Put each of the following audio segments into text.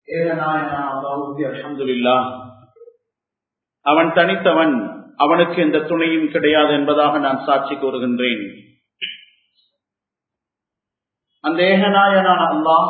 அவன் தனித்தவன் அவனுக்கு எந்த துணையும் கிடையாது என்பதாக நான் சாட்சி கூறுகின்றேன் அந்த ஏகநாயனான அல்லாஹ்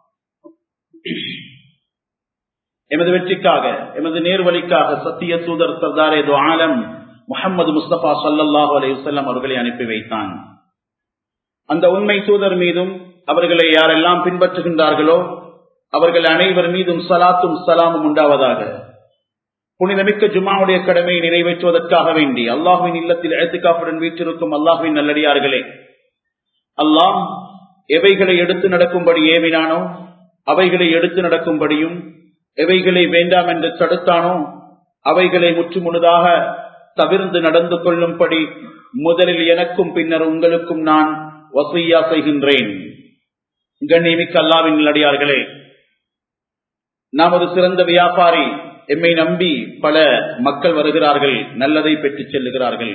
எமது வெற்றிக்காக எமது நேர்வழிக்காக சத்திய தூதர் சர்தாரே ஆலம் முகமது முஸ்தபா சல்லாஹூ அலையுசல்லம் அவர்களை அனுப்பி வைத்தான் அந்த உண்மை தூதர் மீதும் அவர்களை யாரெல்லாம் பின்பற்றுகின்றார்களோ அவர்கள் அனைவர் மீதும் சலாத்தும் சலாமும் உண்டாவதாக புனிதமிக்க ஜுமாவுடைய கடமையை நிறைவேற்றுவதற்காக வேண்டி அல்லாஹுவின் இல்லத்தில் எழுத்துக்காப்புடன் வீற்றிருக்கும் அல்லாஹுவின் நல்லடியார்களே அல்லாஹ் எவைகளை எடுத்து நடக்கும்படி ஏவினானோ அவைகளை எடுத்து நடக்கும்படியும் எவைகளை வேண்டாம் என்று தடுத்தானோ அவைகளை முற்றுமுழுதாக தவிர்ந்து நடந்து கொள்ளும்படி முதலில் எனக்கும் பின்னர் உங்களுக்கும் நான் வசையா செய்கின்றேன் கண்ணியமிக்க அல்லாவின் நல்லடியார்களே நாம் ஒரு சிறந்த வியாபாரி எம்மை நம்பி பல மக்கள் வருகிறார்கள் நல்லதை பெற்றுச் செல்லுகிறார்கள்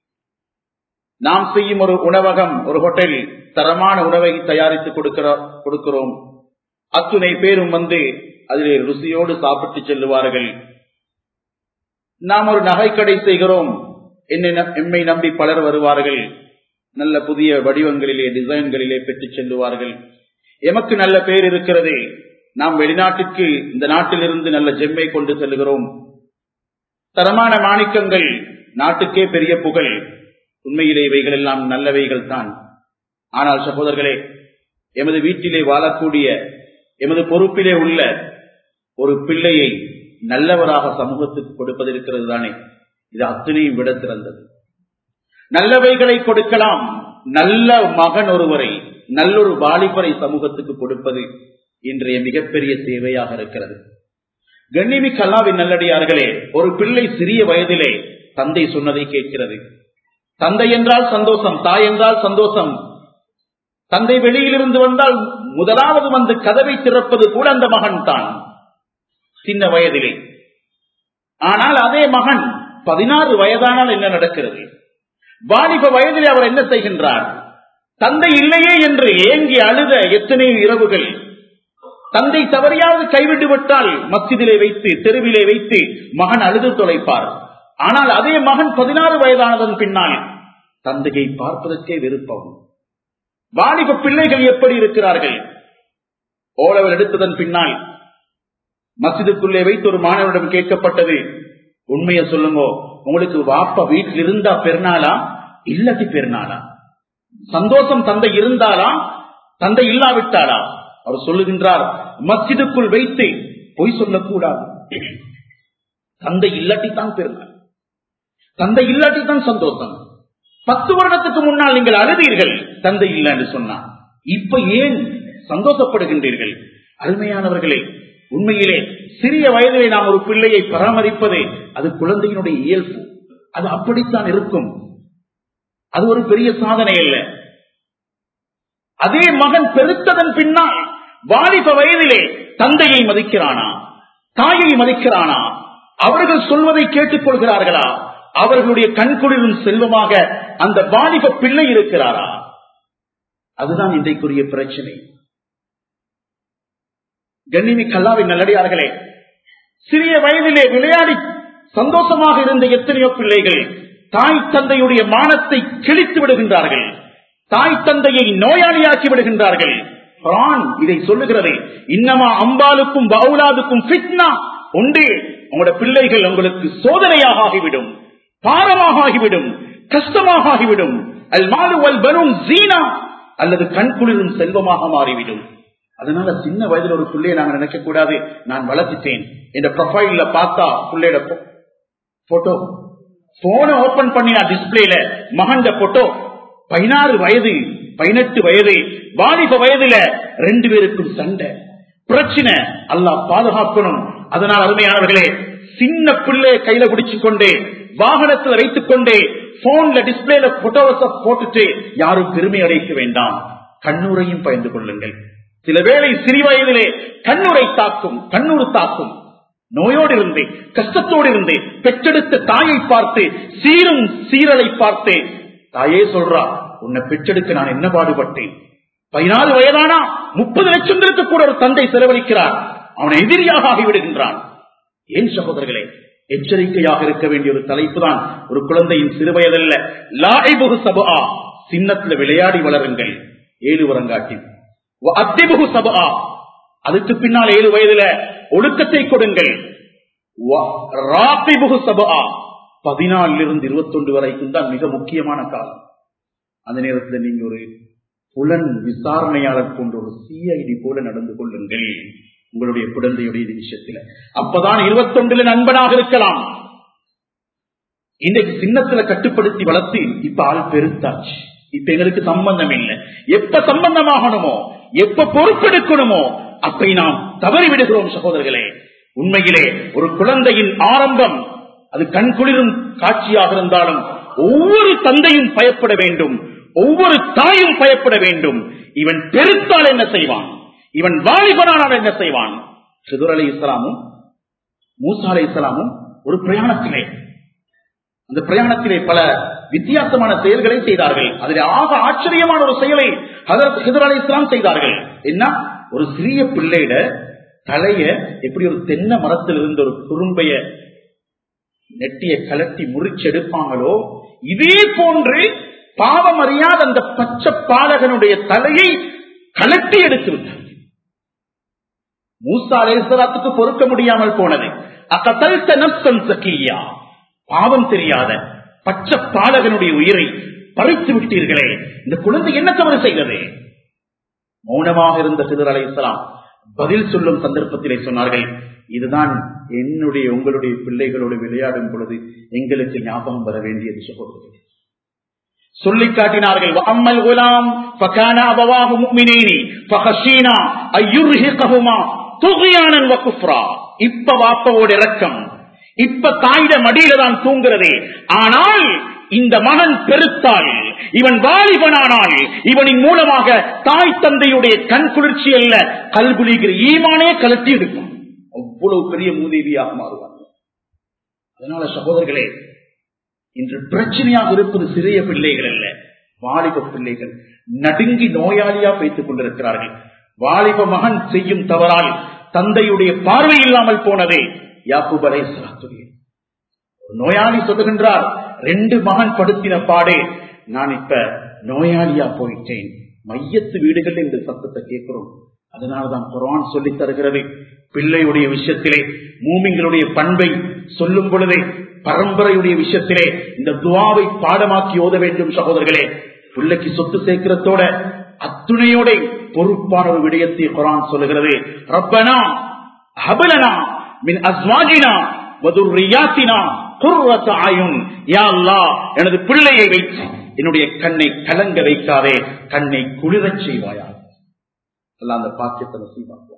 நாம் செய்யும் ஒரு உணவகம் ஒரு ஹோட்டல் தரமான உணவை தயாரித்து கொடுக்கிறோம் அத்துணை பேரும் வந்து அதிலே ருசியோடு சாப்பிட்டு செல்லுவார்கள் நாம் ஒரு நகைக்கடை செய்கிறோம் எம்மை நம்பி பலர் வருவார்கள் நல்ல புதிய வடிவங்களிலே டிசைன்களிலே பெற்றுச் செல்லுவார்கள் எமக்கு நல்ல பேர் இருக்கிறது நாம் வெளிநாட்டிற்கு இந்த நாட்டிலிருந்து நல்ல ஜெம்மை கொண்டு செல்கிறோம் தரமான மாணிக்கங்கள் நாட்டுக்கே பெரிய புகழ் உண்மையிலே இவைகள் எல்லாம் நல்லவைகள் தான் ஆனால் சகோதரர்களே எமது வீட்டிலே வாழக்கூடிய எமது பொறுப்பிலே உள்ள ஒரு பிள்ளையை நல்லவராக சமூகத்துக்கு கொடுப்பது இருக்கிறது தானே இது அத்தனையும் விட சிறந்தது நல்லவைகளை கொடுக்கலாம் நல்ல மகன் ஒருவரை நல்லொரு வாலிபரை சமூகத்துக்கு கொடுப்பது இன்றைய மிகப்பெரிய தேவையாக இருக்கிறது கண்ணிமி கல்லாவின் நல்லடியார்களே ஒரு பிள்ளை சிறிய வயதிலே தந்தை சொன்னதை கேட்கிறது தந்தை என்றால் சந்தோஷம் தாய் என்றால் சந்தோஷம் தந்தை வெளியிலிருந்து வந்தால் முதலாவது வந்து கதவை திறப்பது கூட அந்த மகன் தான் சின்ன வயதிலே ஆனால் அதே மகன் பதினாறு வயதானால் என்ன நடக்கிறது வாலிப வயதிலே அவர் என்ன செய்கின்றார் தந்தை இல்லையே என்று ஏங்கி அழுத எத்தனையோ இரவுகள் தந்தை தவறியாவது கைவிட்டு விட்டால் மத்தியிலே வைத்து தெருவிலே வைத்து மகன் அழுது தொலைப்பார் ஆனால் அதே மகன் பதினாறு வயதானதன் பின்னால் தந்தையை பார்ப்பதற்கே விருப்பம் வாலிப பிள்ளைகள் எப்படி இருக்கிறார்கள் ஓலவல் எடுத்ததன் பின்னால் மசிதுக்குள்ளே வைத்து ஒரு மாணவரிடம் கேட்கப்பட்டது உண்மையை சொல்லுங்க உங்களுக்கு வாப்ப வீட்டில் இருந்தா பெருநாளா இல்லத்தி பெருநாளா சந்தோஷம் தந்தை இருந்தாலா தந்தை இல்லாவிட்டாளா அவர் சொல்லுகின்றார் மஸ்ஜிதுக்குள் வைத்து பொய் சொல்லக்கூடாது தந்தை இல்லாட்டித்தான் பெருநாள் தந்தை இல்லாட்டித்தான் சந்தோஷம் பத்து வருடத்துக்கு முன்னால் நீங்கள் அழுதீர்கள் தந்தை இல்லை என்று சொன்னார் இப்ப ஏன் சந்தோஷப்படுகின்றீர்கள் அருமையானவர்களே உண்மையிலே சிறிய வயதிலே நாம் ஒரு பிள்ளையை பராமரிப்பதே அது குழந்தையினுடைய இயல்பு அது அப்படித்தான் இருக்கும் அது ஒரு பெரிய சாதனை அல்ல அதே மகன் பெருத்ததன் பின்னால் வாலிப வயதிலே தந்தையை மதிக்கிறானா தாயை மதிக்கிறானா அவர்கள் சொல்வதை கேட்டுக் கொள்கிறார்களா அவர்களுடைய கண்குளிரும் செல்வமாக அந்த வாலிப பிள்ளை இருக்கிறாரா அதுதான் இன்றைக்குரிய பிரச்சனை கண்ணிமி கல்லாவின் நல்லடியார்களே சிறிய வயதிலே விளையாடி சந்தோஷமாக இருந்த எத்தனையோ பிள்ளைகள் தாய் தந்தையுடைய மானத்தை கிழித்து விடுகின்றார்கள் தாய் தந்தையை நோயாளியாக்கி விடுகின்றார்கள் குரான் இதை சொல்லுகிறது இன்னமா அம்பாலுக்கும் பவுலாதுக்கும் ஃபிட்னா உண்டு உங்களோட பிள்ளைகள் உங்களுக்கு சோதனையாக ஆகிவிடும் பாரமாக ஆகிவிடும் கஷ்டமாக ஆகிவிடும் அல் மாலு அல் பனும் ஜீனா அல்லது கண்குளிரும் செல்வமாக மாறிவிடும் அதனால சின்ன வயதுல ஒரு பிள்ளைய நாங்க நினைக்க கூடாது நான் வளர்த்துட்டேன் இந்த ப்ரொஃபைல்ல பார்த்தா பிள்ளையோட போட்டோ போன ஓபன் பண்ணி நான் டிஸ்பிளேல மகண்ட போட்டோ பதினாறு வயது பதினெட்டு வயது வாலிப வயதுல ரெண்டு பேருக்கும் சண்டை பிரச்சனை அல்லா பாதுகாக்கணும் அதனால் அருமையானவர்களே சின்ன பிள்ளை கையில பிடிச்சு கொண்டே வாகனத்துல வைத்துக் கொண்டே போன்ல டிஸ்பிளேல போட்டோவை போட்டுட்டு யாரும் பெருமை அடைக்க வேண்டாம் கண்ணூரையும் பயந்து கொள்ளுங்கள் சில வேளை சிறு வயதிலே கண்ணூரை தாக்கும் கண்ணூர் தாக்கும் நோயோடு இருந்து கஷ்டத்தோடு இருந்து பெற்றெடுத்த தாயை பார்த்து சீரும் சீரலை பார்த்து தாயே சொல்றா உன்னை பெற்றெடுக்க நான் என்ன பாடுபட்டேன் பதினாலு வயதானா முப்பது லட்சம் கூட ஒரு தந்தை செலவழிக்கிறார் அவன் எதிரியாக ஆகிவிடுகின்றான் ஏன் சகோதரர்களே எச்சரிக்கையாக இருக்க வேண்டிய ஒரு தலைப்பு தான் ஒரு குழந்தையின் சிறுவயதல்ல லாய்புகு சபா சின்னத்துல விளையாடி வளருங்கள் ஏழு வரங்காட்டி அத்திபுகு சபா அதுக்கு பின்னால் ஏழு வயதுல ஒழுக்கத்தை கொடுங்கள் பதினாலில் இருந்து இருபத்தி ஒன்று வரைக்கும் தான் மிக முக்கியமான காலம் அந்த நேரத்தில் நீங்க ஒரு புலன் விசாரணையாளர் போன்ற ஒரு சிஐடி போல நடந்து கொள்ளுங்கள் உங்களுடைய குழந்தையுடைய விஷயத்துல அப்பதான் இருபத்தொன்றுல நண்பனாக இருக்கலாம் இன்றைக்கு சின்னத்துல கட்டுப்படுத்தி வளர்த்து இப்ப ஆள் பெருத்தாச்சு இப்ப எங்களுக்கு சம்பந்தம் இல்லை எப்ப சம்பந்தமாகணுமோ எப்ப பொறுப்பெடுக்கணுமோ அப்படி நாம் தவறி விடுகிறோம் சகோதரர்களே உண்மையிலே ஒரு குழந்தையின் ஆரம்பம் அது கண்குளிரும் காட்சியாக இருந்தாலும் ஒவ்வொரு தந்தையும் பயப்பட வேண்டும் ஒவ்வொரு தாயும் பயப்பட வேண்டும் இவன் பெருத்தால் என்ன செய்வான் இவன் வாலிபனானால் என்ன செய்வான் சிதுர் அலி இஸ்லாமும் மூசா அலி இஸ்லாமும் ஒரு பிரயாணத்திலே அந்த பிரயாணத்திலே பல வித்தியாசமான செயல்களை செய்தார்கள் அதில் ஆக ஆச்சரியமான ஒரு செயலை ஹிதர் அலி இஸ்லாம் செய்தார்கள் என்ன ஒரு சிறிய பிள்ளையிட தலைய எப்படி ஒரு தென்னை மரத்தில் இருந்த ஒரு குறும்பைய நெட்டிய கலட்டி முறிச்செடுப்பாங்களோ இதே போன்று பாவம் அறியாத அந்த பச்சை பாலகனுடைய தலையை கலட்டி எடுத்து விட்டார் மூசா அலேசலாத்துக்கு பொறுக்க முடியாமல் போனது அகத்தல்த நப்சன் சக்கியா பாவம் தெரியாத பச்சை பாலகனுடைய உயிரை பறித்து விட்டீர்களே இந்த குழந்தை என்ன தவறு செய்தது மௌனமாக இருந்த சிதர் அலை இஸ்லாம் பதில் சொல்லும் சந்தர்ப்பத்திலே சொன்னார்கள் இதுதான் என்னுடைய உங்களுடைய பிள்ளைகளோடு விளையாடும் பொழுது எங்களுக்கு ஞாபகம் வர வேண்டியது சகோதரர்கள் சொல்லி காட்டினார்கள் அம்மல் குலாம் ஃபகான அபவாஹு முஃமினீனி ஃபஹஷீனா அய்யுர்ஹிகஹுமா துக்யானன் வ குஃப்ரா இப்ப வாப்பவோட இரக்கம் இப்ப தாயிட மடியில தான் தூங்குறதே ஆனால் இந்த மகன் பெருத்தால் இவன் வாலிபனானால் இவனின் மூலமாக தாய் தந்தையுடைய கண் குளிர்ச்சி அல்ல கல்புலிகிற ஈமானே கலட்டி எடுக்கும் அவ்வளவு பெரிய மூதேவியாக மாறுவாங்க அதனால சகோதரர்களே இன்று பிரச்சனையாக இருப்பது சிறிய பிள்ளைகள் அல்ல வாலிப பிள்ளைகள் நடுங்கி நோயாளியா வைத்துக் கொண்டிருக்கிறார்கள் வாலிப மகன் செய்யும் தவறால் தந்தையுடைய பார்வை இல்லாமல் போனதே யாக்கூப் அலை நோயாளி சொல்லுகின்றார் ரெண்டு மகன் படுத்தின பாடே நான் இப்ப நோயாளியா போயிட்டேன் மையத்து வீடுகள் இந்த சத்தத்தை கேட்கிறோம் அதனாலதான் குரான் சொல்லி தருகிறது பிள்ளையுடைய விஷயத்திலே மூமிங்களுடைய பண்பை சொல்லும் பொழுதே பரம்பரையுடைய விஷயத்திலே இந்த துவாவை பாடமாக்கி ஓத வேண்டும் சகோதரர்களே பிள்ளைக்கு சொத்து சேர்க்கிறதோட அத்துணையோட பொறுப்பான ஒரு விடயத்தை குரான் சொல்லுகிறது ரப்பனா ஹபலனா மின் அஸ்வாஜினா வதுர்ரியாத்தினா குர்வத்த ஆயுன் யா அல்லாஹ் எனது பிள்ளையை வைத்து என்னுடைய கண்ணை கலங்க வைக்காதே கண்ணை குளிரச் செய்வாயா அல்ல அந்த பாக்கியத்தை நசீவாக்குவாங்க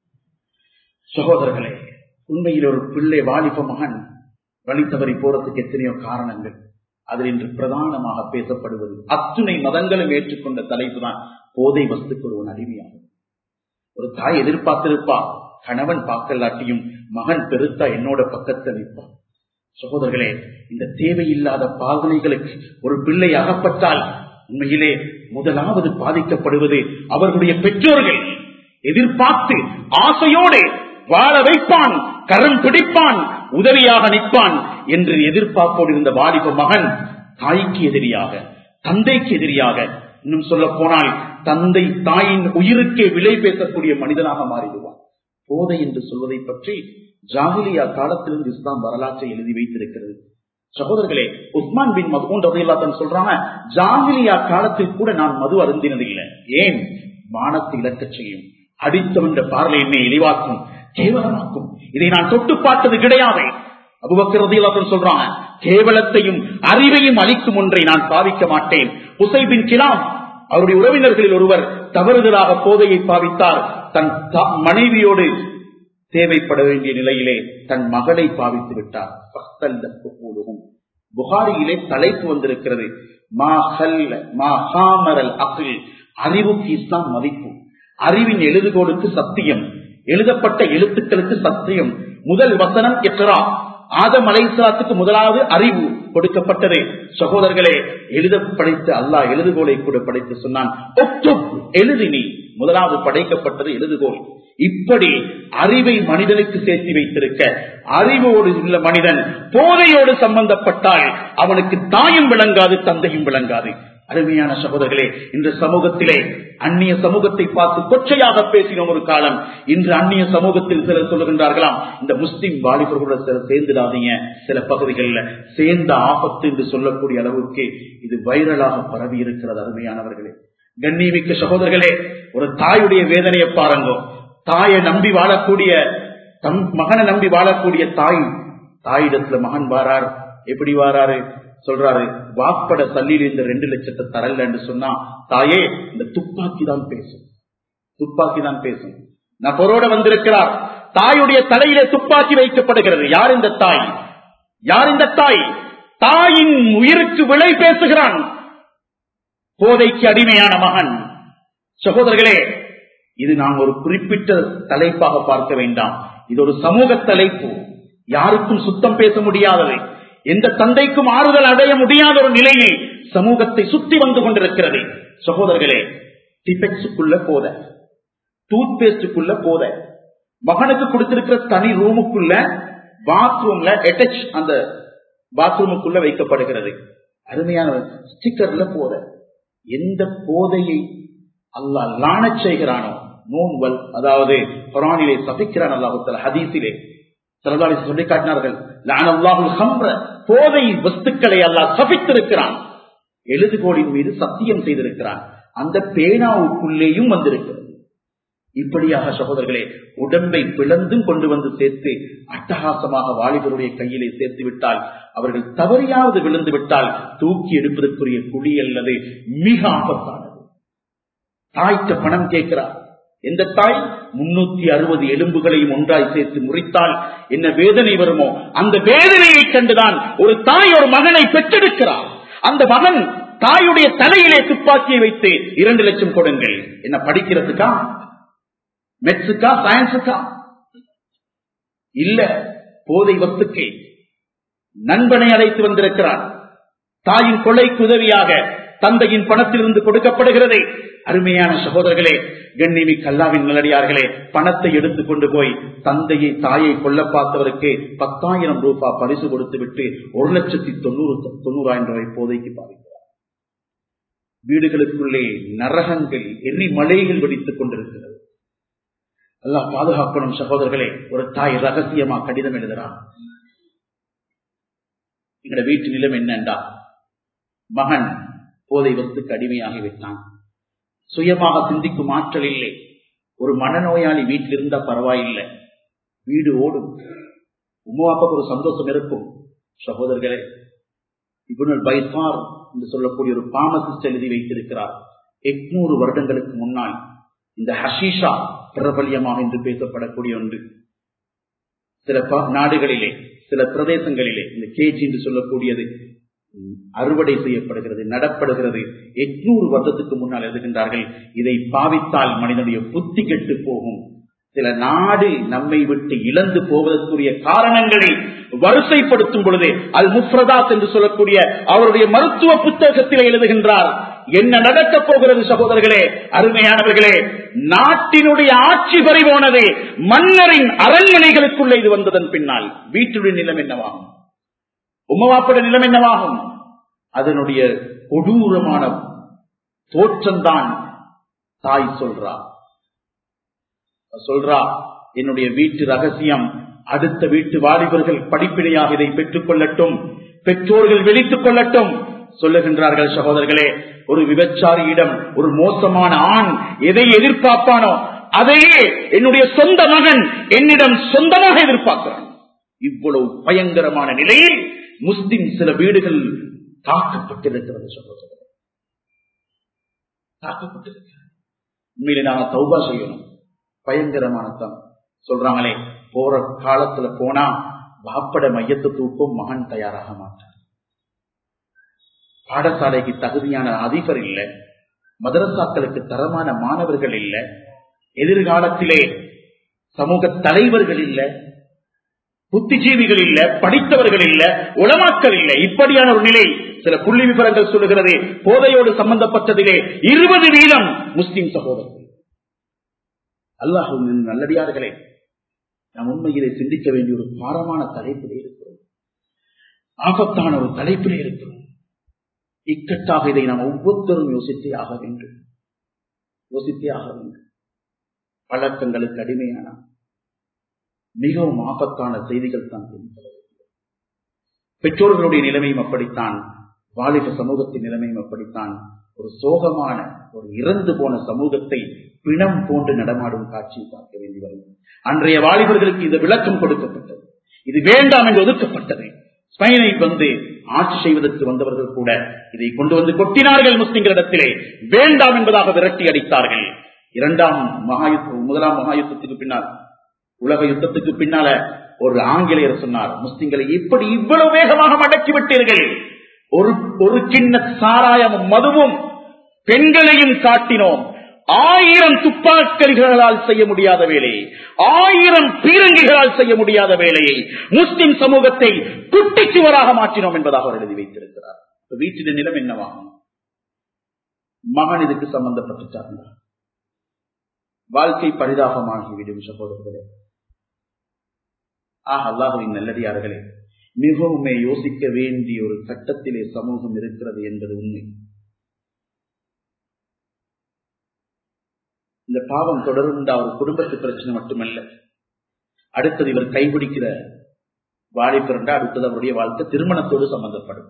சகோதரர்களே உண்மையில் ஒரு பிள்ளை வாலிப மகன் வழி தவறி போறதுக்கு எத்தனையோ காரணங்கள் அதில் இன்று பிரதானமாக பேசப்படுவது அத்துணை மதங்களும் ஏற்றுக்கொண்ட தலைப்பு தான் போதை வஸ்துக்கு ஒரு அடிமையாகும் ஒரு தாய் எதிர்பார்த்திருப்பா கணவன் பார்க்கலாட்டியும் மகன் பெருத்தா என்னோட பக்கத்தில் நிற்பான் சகோதரர்களே இந்த தேவையில்லாத பாவனைகளுக்கு ஒரு பிள்ளை அகப்பட்டால் உண்மையிலே முதலாவது பாதிக்கப்படுவது அவர்களுடைய பெற்றோர்கள் எதிர்பார்த்து ஆசையோடு வாழ வைப்பான் கரம் பிடிப்பான் உதவியாக நிற்பான் என்று எதிர்பார்ப்போடு இருந்த வாலிப மகன் தாய்க்கு எதிரியாக தந்தைக்கு எதிரியாக இன்னும் சொல்ல போனால் தந்தை தாயின் உயிருக்கே விலை பேசக்கூடிய மனிதனாக மாறிடுவான் போதை என்று சொல்வதை பற்றி ஜாகிலியா காலத்திலிருந்து இஸ்லாம் வரலாற்றை எழுதி வைத்திருக்கிறது சகோதரர்களே உஸ்மான் பின் மதுன் ரதையில்லாத்தன் சொல்றாங்க ஜாகிலியா காலத்தில் கூட நான் மது அருந்தினது இல்லை ஏன் மானத்தை இழக்கச் செய்யும் அடித்தவன்ற பார்வை என்னை இழிவாக்கும் கேவலமாக்கும் இதை நான் தொட்டு பார்த்தது கிடையாது அபுபக்கரதையில்லாத்தன் சொல்றாங்க கேவலத்தையும் அறிவையும் அளிக்கும் ஒன்றை நான் பாவிக்க மாட்டேன் உசைபின் கிலாம் அவருடைய உறவினர்களில் ஒருவர் தவறுதலாக போதையை பாவித்தார் தன் மனைவியோடு தேவைப்பட வேண்டிய நிலையிலே தன் மகளை பாவித்து விட்டார் புகாரியிலே தலைப்பு வந்திருக்கிறது அறிவுக்கு இஸ்லாம் மதிப்பு அறிவின் எழுதுகோளுக்கு சத்தியம் எழுதப்பட்ட எழுத்துக்களுக்கு சத்தியம் முதல் வசனம் எக்கரா ஆதம் அலைசாத்துக்கு முதலாவது அறிவு கொடுக்கப்பட்டது சகோதரர்களே எழுத படைத்து அல்லாஹ் எழுதுகோலை கூட படைத்து சொன்னான் எழுதி நீ முதலாவது படைக்கப்பட்டது எழுதுகோல் இப்படி அறிவை மனிதனுக்கு சேர்த்து வைத்திருக்க அறிவோடு உள்ள மனிதன் போதையோடு சம்பந்தப்பட்டால் அவனுக்கு தாயும் விளங்காது தந்தையும் விளங்காது அருமையான சகோதரர்களே இந்த சமூகத்திலே அந்நிய சமூகத்தை பார்த்து கொச்சையாக பேசினோம் ஒரு காலம் இன்று அந்நிய சமூகத்தில் சிலர் சொல்லுகின்றார்களாம் இந்த முஸ்லிம் வாலிபர்களுடன் சிலர் சேர்ந்துடாதீங்க சில பகுதிகளில் சேர்ந்த ஆபத்து என்று சொல்லக்கூடிய அளவுக்கு இது வைரலாக பரவி இருக்கிறது அருமையானவர்களே கண்ணியமிக்க சகோதரர்களே ஒரு தாயுடைய வேதனையை பாருங்கோ தாயை நம்பி வாழக்கூடிய தம் மகனை நம்பி வாழக்கூடிய தாய் தாயிடத்துல மகன் வாரார் எப்படி வாராரு சொல்றாரு வாப்பட சல்லியில் இந்த ரெண்டு லட்சத்தை தரல என்று சொன்னா தாயே இந்த துப்பாக்கி தான் பேசும் துப்பாக்கி தான் பேசும் நபரோட வந்திருக்கிறார் தாயுடைய தலையிலே துப்பாக்கி வைக்கப்படுகிறது யார் இந்த தாய் யார் இந்த தாய் தாயின் உயிருக்கு விலை பேசுகிறான் போதைக்கு அடிமையான மகன் சகோதரர்களே இது நாம் ஒரு குறிப்பிட்ட தலைப்பாக பார்க்க வேண்டாம் இது ஒரு சமூக தலைப்பு யாருக்கும் சுத்தம் பேச முடியாதது எந்த தந்தைக்கும் ஆறுதல் அடைய முடியாத ஒரு நிலையில் சமூகத்தை சுத்தி வந்து கொண்டிருக்கிறது சகோதரர்களே டிபெக்ஸுக்குள்ள போத டூத் பேஸ்டுக்குள்ள போத மகனுக்கு கொடுத்திருக்கிற தனி ரூமுக்குள்ள பாத்ரூம்ல அட்டாச் அந்த பாத்ரூமுக்குள்ள வைக்கப்படுகிறது அருமையான ஸ்டிக்கர்ல போத எந்த போதையை அல்லாஹ் லானச் செய்கிறானோ நோன்வல் அதாவது குரானிலே சபிக்கிறான் அல்லாஹுத்தல ஹதீஸிலே சிலதாரி சொல்லி காட்டினார்கள் லானல்லாஹுல் ஹம்ர போதை வஸ்துக்களை அல்லாஹ் சபித்திருக்கிறான் எழுதுகோளின் மீது சத்தியம் செய்திருக்கிறான் அந்த பேனாவுக்குள்ளேயும் வந்திருக்கிறது இப்படியாக சகோதரர்களே உடம்பை பிளந்தும் கொண்டு வந்து சேர்த்து அட்டகாசமாக வாலிபருடைய கையிலே சேர்த்து விட்டால் அவர்கள் தவறியாவது விழுந்து விட்டால் தூக்கி எடுப்பதற்குரிய குழி அல்லது மிக ஆபத்தானது தாய்க்கு பணம் கேட்கிறார் எந்த தாய் முன்னூத்தி அறுபது எலும்புகளையும் ஒன்றாய் சேர்த்து முறித்தால் என்ன வேதனை வருமோ அந்த வேதனையை கண்டுதான் ஒரு தாய் ஒரு மகனை பெற்றெடுக்கிறார் அந்த மகன் தாயுடைய தலையிலே துப்பாக்கியை வைத்து இரண்டு லட்சம் கொடுங்கள் என்ன படிக்கிறதுக்கா மெட்ஸுக்கா சயின்ஸுக்கா இல்ல போதை வத்துக்கு நண்பனை அழைத்து வந்திருக்கிறார் தாயின் கொலைக்கு உதவியாக தந்தையின் பணத்திலிருந்து கொடுக்கப்படுகிறது அருமையான சகோதரர்களே கண்ணிமி கல்லாவின் நல்லடியார்களே பணத்தை எடுத்துக் கொண்டு போய் தந்தையை தாயை கொல்ல பார்த்தவருக்கு பத்தாயிரம் ரூபாய் பரிசு கொடுத்து விட்டு ஒரு லட்சத்தி தொண்ணூறு தொண்ணூறாயிரம் ரூபாய் போதைக்கு பாதிக்கிறார் வீடுகளுக்குள்ளே நரகங்கள் எரி மலைகள் வெடித்துக் கொண்டிருக்கிறது எல்லாம் பாதுகாக்கணும் சகோதரர்களே ஒரு தாய் ரகசியமா கடிதம் எழுதுறான் எங்கட வீட்டு நிலம் என்னண்டா மகன் போதை வத்துக்கு அடிமையாகி விட்டான் சுயமாக சிந்திக்கும் ஆற்றல் இல்லை ஒரு மனநோயாளி வீட்டில் இருந்தா பரவாயில்லை வீடு ஓடும் உமா அப்பாக்கு ஒரு சந்தோஷம் இருக்கும் சகோதரர்களே இபுனல் பைசார் என்று சொல்லக்கூடிய ஒரு பாமசிஸ்ட் எழுதி வைத்திருக்கிறார் எட்நூறு வருடங்களுக்கு முன்னால் இந்த ஹஷீஷா பிரபல்யமாக என்று பேசப்படக்கூடிய ஒன்று சில நாடுகளிலே சில பிரதேசங்களிலே இந்த கேஜி என்று சொல்லக்கூடியது அறுவடை செய்யப்படுகிறது நடப்படுகிறது எட்நூறு வருடத்துக்கு முன்னால் எழுதுகின்றார்கள் இதை பாவித்தால் மனிதனுடைய புத்தி கெட்டு போகும் சில நாடு நம்மை விட்டு இழந்து போவதற்குரிய காரணங்களை வரிசைப்படுத்தும் பொழுது அல் முஃப்ரதாத் என்று சொல்லக்கூடிய அவருடைய மருத்துவ புத்தகத்தில் எழுதுகின்றார் என்ன நடக்க போகிறது சகோதரர்களே அருமையானவர்களே நாட்டினுடைய ஆட்சி பறிபோனது மன்னரின் அரண்மனைகளுக்குள்ள இது வந்ததன் பின்னால் வீட்டுடைய நிலம் என்னவாகும் உம்மவாப்பட நிலம் என்னவாகும் அதனுடைய கொடூரமான தோற்றம்தான் தாய் சொல்றா சொல்றா என்னுடைய வீட்டு ரகசியம் அடுத்த வீட்டு வாலிபர்கள் படிப்பினையாக இதை பெற்றுக் கொள்ளட்டும் பெற்றோர்கள் வெளித்துக் கொள்ளட்டும் சொல்லுகின்றார்கள் சகோதரர்களே ஒரு விபச்சாரியிடம் ஒரு மோசமான ஆண் எதை எதிர்பார்ப்பானோ அதையே என்னுடைய சொந்த மகன் என்னிடம் சொந்தமாக எதிர்பார்க்கிறான் இவ்வளவு பயங்கரமான நிலையில் முஸ்லிம் சில வீடுகள் தாக்கப்பட்டிருக்கிறது சகோதரர் தாக்கப்பட்டிருக்கிறது உண்மையிலே நாம தௌபா செய்யணும் பயங்கரமான தான் சொல்றாங்களே போற காலத்துல போனா வாப்பட மையத்தை தூக்கும் மகன் தயாராக மாட்டார் பாடசாலைக்கு தகுதியான அதிபர் இல்ல மதரசாக்களுக்கு தரமான மாணவர்கள் இல்ல எதிர்காலத்திலே சமூக தலைவர்கள் இல்ல புத்திஜீவிகள் இல்ல படித்தவர்கள் இல்ல உளமாக்கல் இல்ல இப்படியான ஒரு நிலை சில புள்ளி விவரங்கள் சொல்லுகிறது போதையோடு சம்பந்தப்பட்டதிலே இருபது வீதம் முஸ்லிம் சகோதரர்கள் அல்லாஹுவின் நல்லடியார்களே நாம் உண்மையிலே சிந்திக்க வேண்டிய ஒரு பாரமான தலைப்பிலே இருக்கிறோம் ஆபத்தான ஒரு தலைப்பிலே இருக்கிறோம் இக்கட்டாக இதை நாம் ஒவ்வொருத்தரும் யோசித்தே ஆக வேண்டும் யோசித்தே ஆக வேண்டும் பழக்கங்களுக்கு அடிமையான மிகவும் ஆபத்தான செய்திகள் தான் பெற்றோர்களுடைய நிலைமையும் அப்படித்தான் வாலிப சமூகத்தின் நிலைமையும் அப்படித்தான் ஒரு சோகமான ஒரு இறந்து போன சமூகத்தை பிணம் போன்று நடமாடும் காட்சியை பார்க்க வேண்டி வரும் அன்றைய வாலிபர்களுக்கு இந்த விளக்கம் கொடுக்கப்பட்டது இது வேண்டாம் என்று ஒதுக்கப்பட்டது ஸ்பெயினை வந்து ஆட்சி செய்வதற்கு வந்தவர்கள் கூட இதை கொண்டு வந்து கொட்டினார்கள் முஸ்லிம்களிடத்திலே வேண்டாம் என்பதாக விரட்டி அடித்தார்கள் இரண்டாம் மகாயுத்தம் முதலாம் மகாயுத்தத்துக்கு பின்னால் உலக யுத்தத்துக்கு பின்னால ஒரு ஆங்கிலேயர் சொன்னார் முஸ்லிம்களை இப்படி இவ்வளவு வேகமாக மடக்கி விட்டீர்கள் ஒரு ஒரு சின்ன சாராயமும் மதுவும் பெண்களையும் காட்டினோம் ஆயிரம் துப்பாக்கிகளால் செய்ய முடியாத வேலையை ஆயிரம் பீரங்கிகளால் செய்ய முடியாத வேலையை முஸ்லிம் சமூகத்தை குட்டிச்சுவராக மாற்றினோம் என்பதாக அவர் எழுதி வைத்திருக்கிறார் வீட்டின் நிலம் என்னவாகும் மகன் இதுக்கு சம்பந்தப்பட்டுட்டார் வாழ்க்கை பரிதாபமாகிவிடும் சகோதரர்களே ஆஹ் அல்லாஹுவின் நல்லடியார்களே மிகவுமே யோசிக்க வேண்டிய ஒரு கட்டத்திலே சமூகம் இருக்கிறது என்பது உண்மை இந்த பாவம் தொடரும் அவர் குடும்பத்து பிரச்சனை மட்டுமல்ல அடுத்தது இவர் கைபிடிக்கிற வாலிபரண்டா அடுத்தது அவருடைய வாழ்க்கை திருமணத்தோடு சம்பந்தப்படும்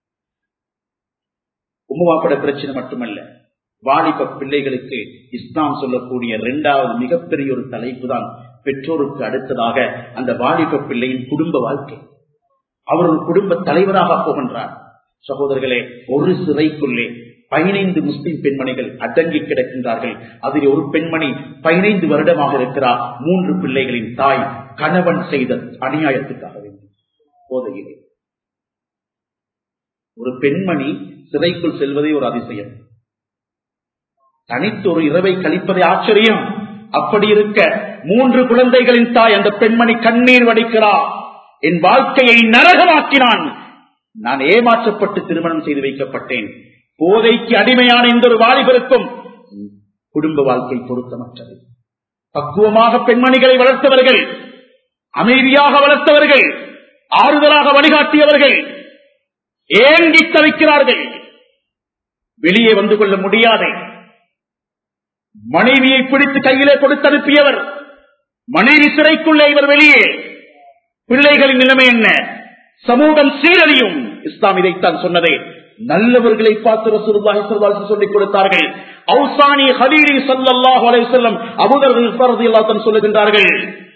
உம்மாப்பட பிரச்சனை மட்டுமல்ல வாலிப பிள்ளைகளுக்கு இஸ்லாம் சொல்லக்கூடிய இரண்டாவது மிகப்பெரிய ஒரு தலைப்பு தான் பெற்றோருக்கு அடுத்ததாக அந்த வாலிப பிள்ளையின் குடும்ப வாழ்க்கை அவர் ஒரு குடும்ப தலைவராக போகின்றார் சகோதரர்களே ஒரு சிறைக்குள்ளே பதினைந்து முஸ்லிம் பெண்மணிகள் அடங்கி கிடக்கின்றார்கள் அதில் ஒரு பெண்மணி பதினைந்து வருடமாக இருக்கிறார் மூன்று பிள்ளைகளின் தாய் கணவன் செய்த அநியாயத்துக்காக வேண்டும் போதையிலே ஒரு பெண்மணி சிறைக்குள் செல்வதே ஒரு அதிசயம் தனித்து ஒரு இரவை கழிப்பதே ஆச்சரியம் அப்படி இருக்க மூன்று குழந்தைகளின் தாய் அந்த பெண்மணி கண்ணீர் வடிக்கிறார் என் வாழ்க்கையை நரகமாக்கினான் நான் ஏமாற்றப்பட்டு திருமணம் செய்து வைக்கப்பட்டேன் போதைக்கு அடிமையான இந்த ஒரு வாலிபருக்கும் குடும்ப வாழ்க்கை பொருத்தமற்றது பக்குவமாக பெண்மணிகளை வளர்த்தவர்கள் அமைதியாக வளர்த்தவர்கள் ஆறுதலாக வழிகாட்டியவர்கள் ஏங்கி தவிக்கிறார்கள் வெளியே வந்து கொள்ள முடியாதே மனைவியை பிடித்து கையிலே கொடுத்து அனுப்பியவர் மனைவி சிறைக்குள்ளே இவர் வெளியே பிள்ளைகளின் நிலைமை என்ன சமூகம் சீரழியும் இஸ்லாம் இதைத்தான் சொன்னதே நல்லவர்களை பார்த்து ரசூலுல்லாஹி ஸல்லல்லாஹு அலைஹி சொல்லிக் கொடுத்தார்கள் அவுசானி ஹலீலி ஸல்லல்லாஹு அலைஹி வஸல்லம் அபூதர் ரலியல்லாஹு அன்ஹு சொல்லுகின்றார்கள்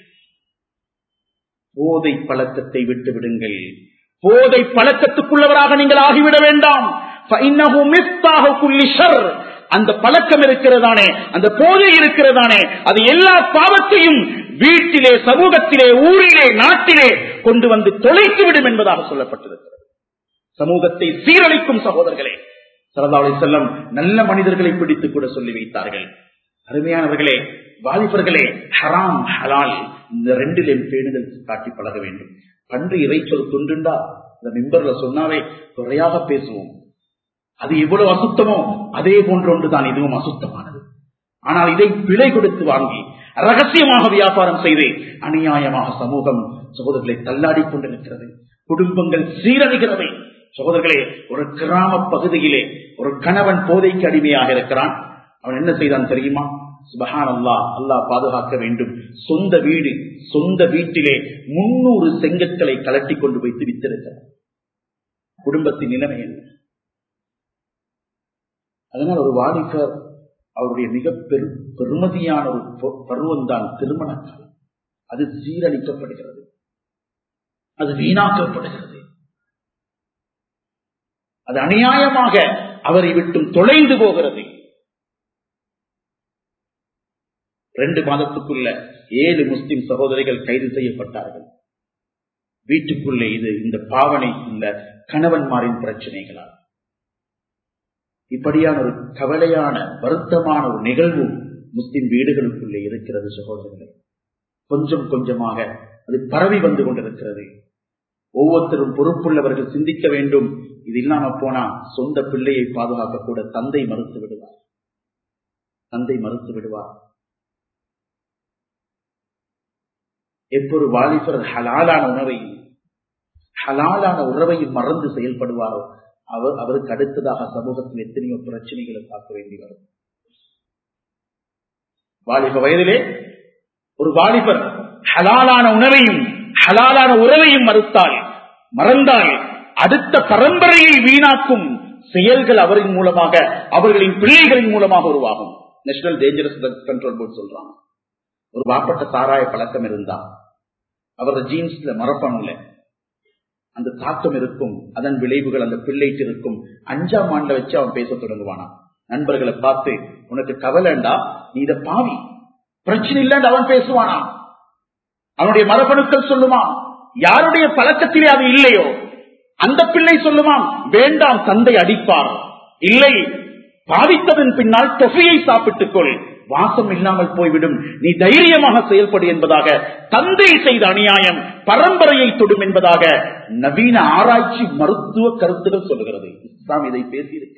போதை பழக்கத்தை விட்டு விடுங்கள் போதை பழக்கத்துக்குள்ளவராக நீங்கள் ஆகிவிட வேண்டாம் فإنه مفتاح كل شر அந்த பழக்கம் இருக்கிறதானே அந்த போதை இருக்கிறதானே அது எல்லா பாவத்தையும் வீட்டிலே சமூகத்திலே ஊரிலே நாட்டிலே கொண்டு வந்து தொலைத்து விடும் என்பதாக சொல்லப்பட்டிருக்கிறது சமூகத்தை சீரழிக்கும் சகோதரர்களே சரதாவை செல்லம் நல்ல மனிதர்களை பிடித்து கூட சொல்லி வைத்தார்கள் அருமையானவர்களே வாலிபர்களே ஹராம் ஹலால் இந்த ரெண்டிலும் பேணுதல் காட்டி பழக வேண்டும் பன்று இறைச்சொல் துண்டுண்டா இந்த மிம்பர்ல சொன்னாவே குறையாக பேசுவோம் அது எவ்வளவு அசுத்தமோ அதே போன்ற ஒன்றுதான் இதுவும் அசுத்தமானது ஆனால் இதை விலை கொடுத்து வாங்கி ரகசியமாக வியாபாரம் செய்து அநியாயமாக சமூகம் சகோதரர்களை தள்ளாடி கொண்டிருக்கிறது குடும்பங்கள் சீரழிகிறவை சகோதரர்களே ஒரு கிராம பகுதியிலே ஒரு கணவன் போதைக்கு அடிமையாக இருக்கிறான் அவன் என்ன செய்தான் தெரியுமா சுபஹான் அல்லா அல்லா பாதுகாக்க வேண்டும் சொந்த வீடு சொந்த வீட்டிலே முன்னூறு செங்கற்களை கலட்டி கொண்டு போய் திரித்திருக்கிறார் குடும்பத்தின் நிலைமை என்ன அதனால் ஒரு வாலிபர் அவருடைய மிக பெரு பெருமதியான ஒரு பருவம் தான் திருமண காலம் அது சீரழிக்கப்படுகிறது அது வீணாக்கப்படுகிறது அது அநியாயமாக அவரை விட்டும் தொலைந்து போகிறது ரெண்டு மாதத்துக்குள்ள ஏழு முஸ்லிம் சகோதரிகள் கைது செய்யப்பட்டார்கள் வீட்டுக்குள்ளே இது இந்த பாவனை இந்த கணவன்மாரின் பிரச்சனைகளால் இப்படியான ஒரு கவலையான வருத்தமான ஒரு நிகழ்வு முஸ்லிம் வீடுகளுக்குள்ளே இருக்கிறது சகோதரர்களே கொஞ்சம் கொஞ்சமாக அது பரவி வந்து கொண்டிருக்கிறது ஒவ்வொருத்தரும் பொறுப்புள்ளவர்கள் சிந்திக்க வேண்டும் இது இல்லாம போனா சொந்த பிள்ளையை பாதுகாக்க கூட தந்தை மறுத்து விடுவார் தந்தை மறுத்து விடுவார் எப்பொரு வாலிபர் ஹலாலான உணவையும் ஹலாலான உறவையும் மறந்து செயல்படுவாரோ அவர் அவருக்கு அடுத்ததாக சமூகத்தில் எத்தனையோ பிரச்சனைகளை பார்க்க வேண்டி வரும் வாலிப வயதிலே ஒரு வாலிபர் ஹலாலான உணவையும் ஹலாலான உறவையும் மறுத்தால் மறந்தால் அடுத்த பரம்பரையை வீணாக்கும் செயல்கள் அவரின் மூலமாக அவர்களின் பிள்ளைகளின் மூலமாக உருவாகும் நேஷனல் டேஞ்சரஸ் கண்ட்ரோல் போர்டு சொல்றாங்க ஒரு வாப்பட்ட சாராய பழக்கம் இருந்தா அவர் ஜீன்ஸ்ல மரப்பணும்ல அந்த தாக்கம் இருக்கும் அதன் விளைவுகள் அந்த பிள்ளைக்கு இருக்கும் அஞ்சாம் ஆண்டுல வச்சு அவன் பேச தொடங்குவானா நண்பர்களை பார்த்து உனக்கு கவலைண்டா நீ இத பாவி பிரச்சனை இல்லைன்னு அவன் பேசுவானா அவனுடைய மரபணுக்கள் சொல்லுமா யாருடைய பழக்கத்திலே அது இல்லையோ அந்த பிள்ளை சொல்லுமாம் வேண்டாம் தந்தை அடிப்பார் இல்லை பாவித்ததன் பின்னால் தொகையை சாப்பிட்டுக் கொள் வாசம் இல்லாமல் போய்விடும் நீ தைரியமாக செயல்படு என்பதாக தந்தை செய்த அநியாயம் பரம்பரையை தொடும் என்பதாக நவீன ஆராய்ச்சி மருத்துவ கருத்துகள் சொல்லுகிறது இஸ்லாம் இதை பேசியிருக்கிறது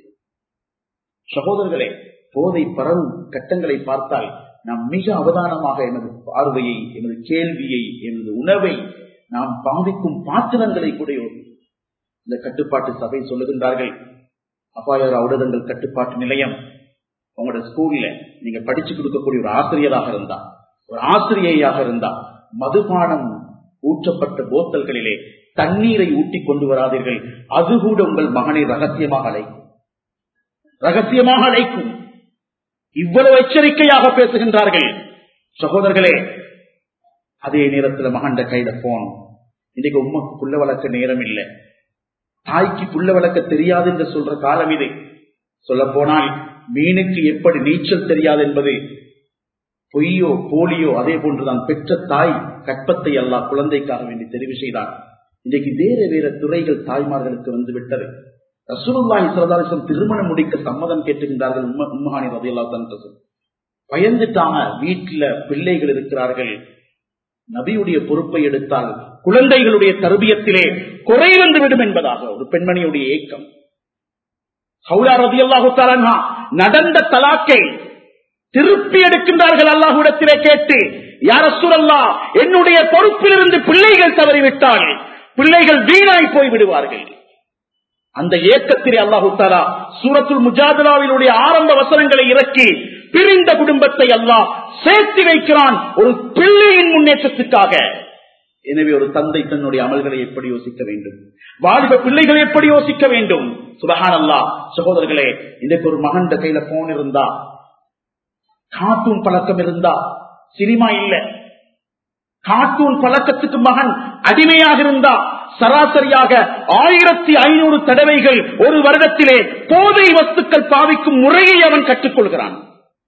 சகோதரர்களே போதை பரவும் கட்டங்களை பார்த்தால் நாம் மிக அவதானமாக எனது பார்வையை எனது கேள்வியை எனது உணவை நாம் பாதிக்கும் பாத்திரங்களை கூட இந்த கட்டுப்பாட்டு சபை சொல்லுகின்றார்கள் அபாயர ஊடகங்கள் கட்டுப்பாட்டு நிலையம் உங்களோட ஸ்கூல்ல நீங்க படிச்சு கொடுக்கக்கூடிய ஒரு ஆசிரியராக இருந்தா ஒரு ஆசிரியையாக இருந்தா மதுபானம் ஊற்றப்பட்ட போத்தல்களிலே தண்ணீரை ஊட்டி கொண்டு வராதீர்கள் அது கூட உங்கள் மகனை ரகசியமாக அழைக்கும் ரகசியமாக அழைக்கும் இவ்வளவு எச்சரிக்கையாக பேசுகின்றார்கள் சகோதரர்களே அதே நேரத்தில் மகண்ட கையில போன் இன்னைக்கு உண்மைக்கு புள்ள வளர்க்க நேரம் இல்லை தாய்க்கு புள்ள வளர்க்க தெரியாது என்று சொல்ற காலம் இது சொல்ல போனால் மீனுக்கு எப்படி நீச்சல் தெரியாது என்பது பொய்யோ போலியோ அதே போன்றுதான் பெற்ற தாய் கற்பத்தை அல்லா குழந்தைக்காக வேண்டி தெரிவு செய்தார் இன்றைக்கு வேற வேற துறைகள் தாய்மார்களுக்கு வந்து விட்டது ரசூலுல்லாஹி சரதாரிசம் திருமணம் முடிக்க சம்மதம் கேட்டுகின்றார்கள் உம்மஹானி ரதையல்லா தன் பயந்துட்டாங்க வீட்டுல பிள்ளைகள் இருக்கிறார்கள் நபியுடைய பொறுப்பை எடுத்தால் குழந்தைகளுடைய தருபியத்திலே குறை வந்து விடும் என்பதாக ஒரு பெண்மணியுடைய ஏக்கம் ஹவுலா ரதி அல்லாஹு நடந்த தலாக்கை திருப்பி எடுக்கின்றார்கள் அல்லாஹுடத்திலே கேட்டு யார சூழல்லா என்னுடைய பொறுப்பிலிருந்து பிள்ளைகள் தவறிவிட்டால் பிள்ளைகள் வீணாய் போய் விடுவார்கள் அந்த ஏக்கத்திலே அல்லாஹு தாலா சூரத்துல் முஜாதலாவினுடைய ஆரம்ப வசனங்களை இறக்கி பிரிந்த குடும்பத்தை அல்லாஹ் சேர்த்து வைக்கிறான் ஒரு பிள்ளையின் முன்னேற்றத்துக்காக எனவே ஒரு தந்தை தன்னுடைய அமல்களை எப்படி யோசிக்க வேண்டும் வாலிப பிள்ளைகள் எப்படி யோசிக்க வேண்டும் சுபஹான் அல்லா சகோதரர்களே இன்றைக்கு ஒரு மகன் கையில போன் இருந்தா கார்ட்டூன் பழக்கம் இருந்தா சினிமா இல்ல கார்ட்டூன் பழக்கத்துக்கு மகன் அடிமையாக இருந்தா சராசரியாக ஆயிரத்தி ஐநூறு தடவைகள் ஒரு வருடத்திலே போதை வஸ்துக்கள் பாவிக்கும் முறையை அவன் கற்றுக்கொள்கிறான்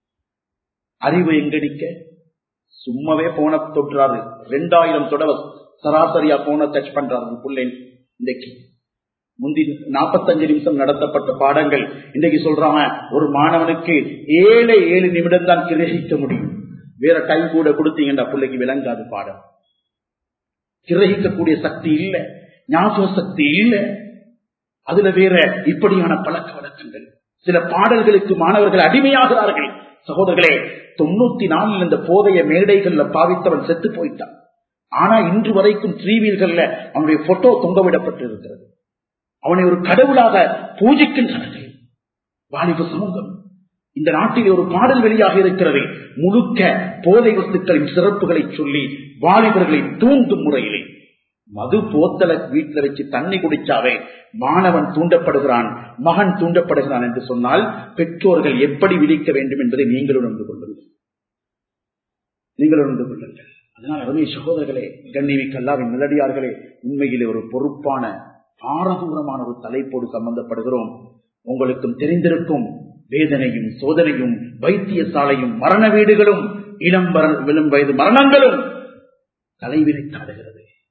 அறிவு எங்கடிக்க சும்மாவே போன தொட்டுறாரு ரெண்டாயிரம் தொடவை சராசரியா போன டச் பண்றாரு பிள்ளை இன்றைக்கு முந்தி நாற்பத்தஞ்சு நிமிஷம் நடத்தப்பட்ட பாடங்கள் இன்றைக்கு சொல்றாங்க ஒரு மாணவனுக்கு ஏழு ஏழு நிமிடம் தான் கிரகிக்க முடியும் வேற டைம் கூட கொடுத்தீங்கன்னா பிள்ளைக்கு விளங்காது பாடம் கிரகிக்கக்கூடிய சக்தி இல்ல ஞாபக சக்தி இல்ல அதுல வேற இப்படியான பழக்க வழக்கங்கள் சில பாடல்களுக்கு மாணவர்கள் அடிமையாகிறார்கள் சகோதரர்களே தொண்ணூத்தி நாலில் இந்த போதைய மேடைகள்ல பாவித்தவன் செத்து போயிட்டான் ஆனா இன்று வரைக்கும் த்ரீவீல்கள்ல அவனுடைய போட்டோ தொங்கவிடப்பட்டு இருக்கிறது அவனை ஒரு கடவுளாக பூஜிக்கின்றார்கள் வாலிப சமூகம் இந்த நாட்டில் ஒரு பாடல் வெளியாக இருக்கிறது முழுக்க போதை வஸ்துக்களின் சிறப்புகளை சொல்லி வாலிபர்களை தூண்டும் முறையிலே மது போத்தல வீட்டில் வச்சு தண்ணி குடிச்சாவே மாணவன் தூண்டப்படுகிறான் மகன் தூண்டப்படுகிறான் என்று சொன்னால் பெற்றோர்கள் எப்படி விதிக்க வேண்டும் என்பதை நீங்கள் உணர்ந்து கொள்ளுங்கள் நீங்கள் உணர்ந்து கொள்ளுங்கள் அதனால் அருமை சகோதரர்களே கண்ணிமிக்க அல்லாவின் நிலடியார்களே உண்மையிலே ஒரு பொறுப்பான பாரதூரமான ஒரு தலைப்போடு சம்பந்தப்படுகிறோம் உங்களுக்கும் தெரிந்திருக்கும் வேதனையும் சோதனையும் வைத்தியசாலையும் மரண வீடுகளும் இளம் விழும் வயது மரணங்களும் தலைவிரித்தாடுகிறது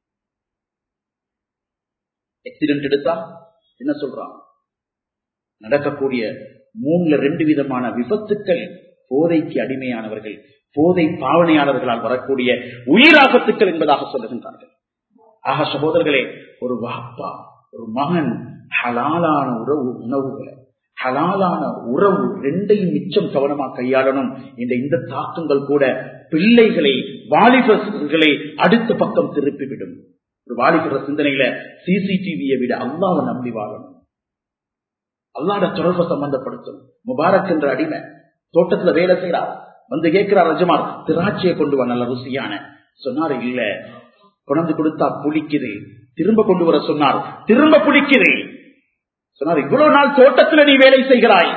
ஆக்சிடென்ட் எடுத்தா என்ன சொல்றான் நடக்கக்கூடிய மூணுல ரெண்டு விதமான விபத்துக்கள் போதைக்கு அடிமையானவர்கள் போதை பாவனையாளர்களால் வரக்கூடிய உயிராபத்துக்கள் என்பதாக சொல்லுகின்றார்கள் ஆக சகோதரர்களே ஒரு வாப்பா ஒரு மகன் ஹலாலான உறவு உணவுகளை ஹலாலான உறவு ரெண்டையும் மிச்சம் கவனமா கையாளணும் இந்த இந்த தாக்கங்கள் கூட பிள்ளைகளை வாலிபர்களை அடுத்த பக்கம் திருப்பிவிடும் ஒரு வாலிபர சிந்தனையில சிசிடிவியை விட அல்லாவை நம்பி வாழணும் அல்லாட தொடர்பை சம்பந்தப்படுத்தும் முபாரக் என்ற அடிமை தோட்டத்துல வேலை செய்யறார் வந்து கேட்கிறார் ரஜமார் திராட்சையை கொண்டு வா நல்ல ருசியான சொன்னாரு இல்ல கொண்டு கொடுத்தா புளிக்குது திரும்ப கொண்டு வர சொன்னார் திரும்ப புளிக்குது சொன்னார் இவ்வளவு நாள் தோட்டத்துல நீ வேலை செய்கிறாய்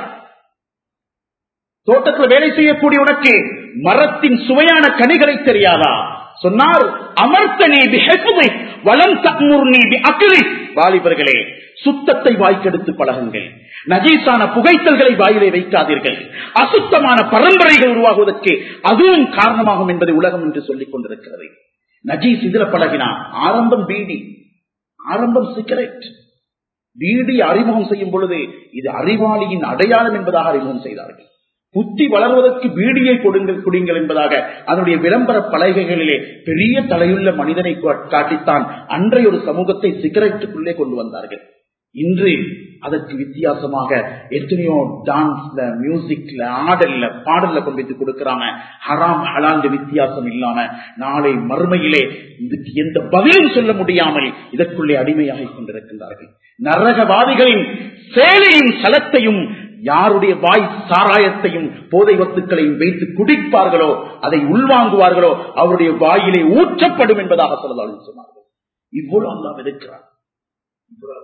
தோட்டத்துல வேலை செய்யக்கூடிய உனக்கு மரத்தின் சுவையான கனிகளை தெரியாதா சொன்னார் அமர்த்த நீ வளம் தக்முர் நீ அக்கிரி வாலிபர்களே சுத்தத்தை வாய்க்கெடுத்து பழகுங்கள் நஜீசான புகைத்தல்களை வாயிலே வைக்காதீர்கள் அசுத்தமான பரம்பரைகள் உருவாகுவதற்கு அதுவும் காரணமாகும் என்பதை உலகம் என்று சொல்லிக் கொண்டிருக்கிறது நஜீஸ் இதுல பழகினா ஆரம்பம் பீடி ஆரம்பம் சிகரெட் பீடி அறிமுகம் செய்யும் பொழுது இது அறிவாளியின் அடையாளம் என்பதாக அறிமுகம் செய்தார்கள் புத்தி வளர்வதற்கு பீடியை கொடுங்கள் குடிங்கள் என்பதாக அதனுடைய விளம்பர பலகைகளிலே பெரிய தலையுள்ள மனிதனை காட்டித்தான் அன்றைய ஒரு சமூகத்தை சிகரெட்டுக்குள்ளே கொண்டு வந்தார்கள் இன்று அதற்கு வித்தியாசமாக எத்தனையோ டான்ஸ்ல மியூசிக்ல ஆடல்ல பாடல்ல கொண்டு வைத்து கொடுக்கிறாங்க ஹராம் ஹலாந்த வித்தியாசம் இல்லாம நாளை மறுமையிலே இதுக்கு எந்த பதிலும் சொல்ல முடியாமல் இதற்குள்ளே அடிமையாக கொண்டிருக்கின்றார்கள் நரகவாதிகளின் சேலையும் சலத்தையும் யாருடைய வாய் சாராயத்தையும் போதை வத்துக்களையும் வைத்து குடிப்பார்களோ அதை உள்வாங்குவார்களோ அவருடைய வாயிலே ஊற்றப்படும் என்பதாக சொல்லலாம் சொன்னார்கள் இவ்வளவு அல்லா இருக்கிறார் இவ்வளவு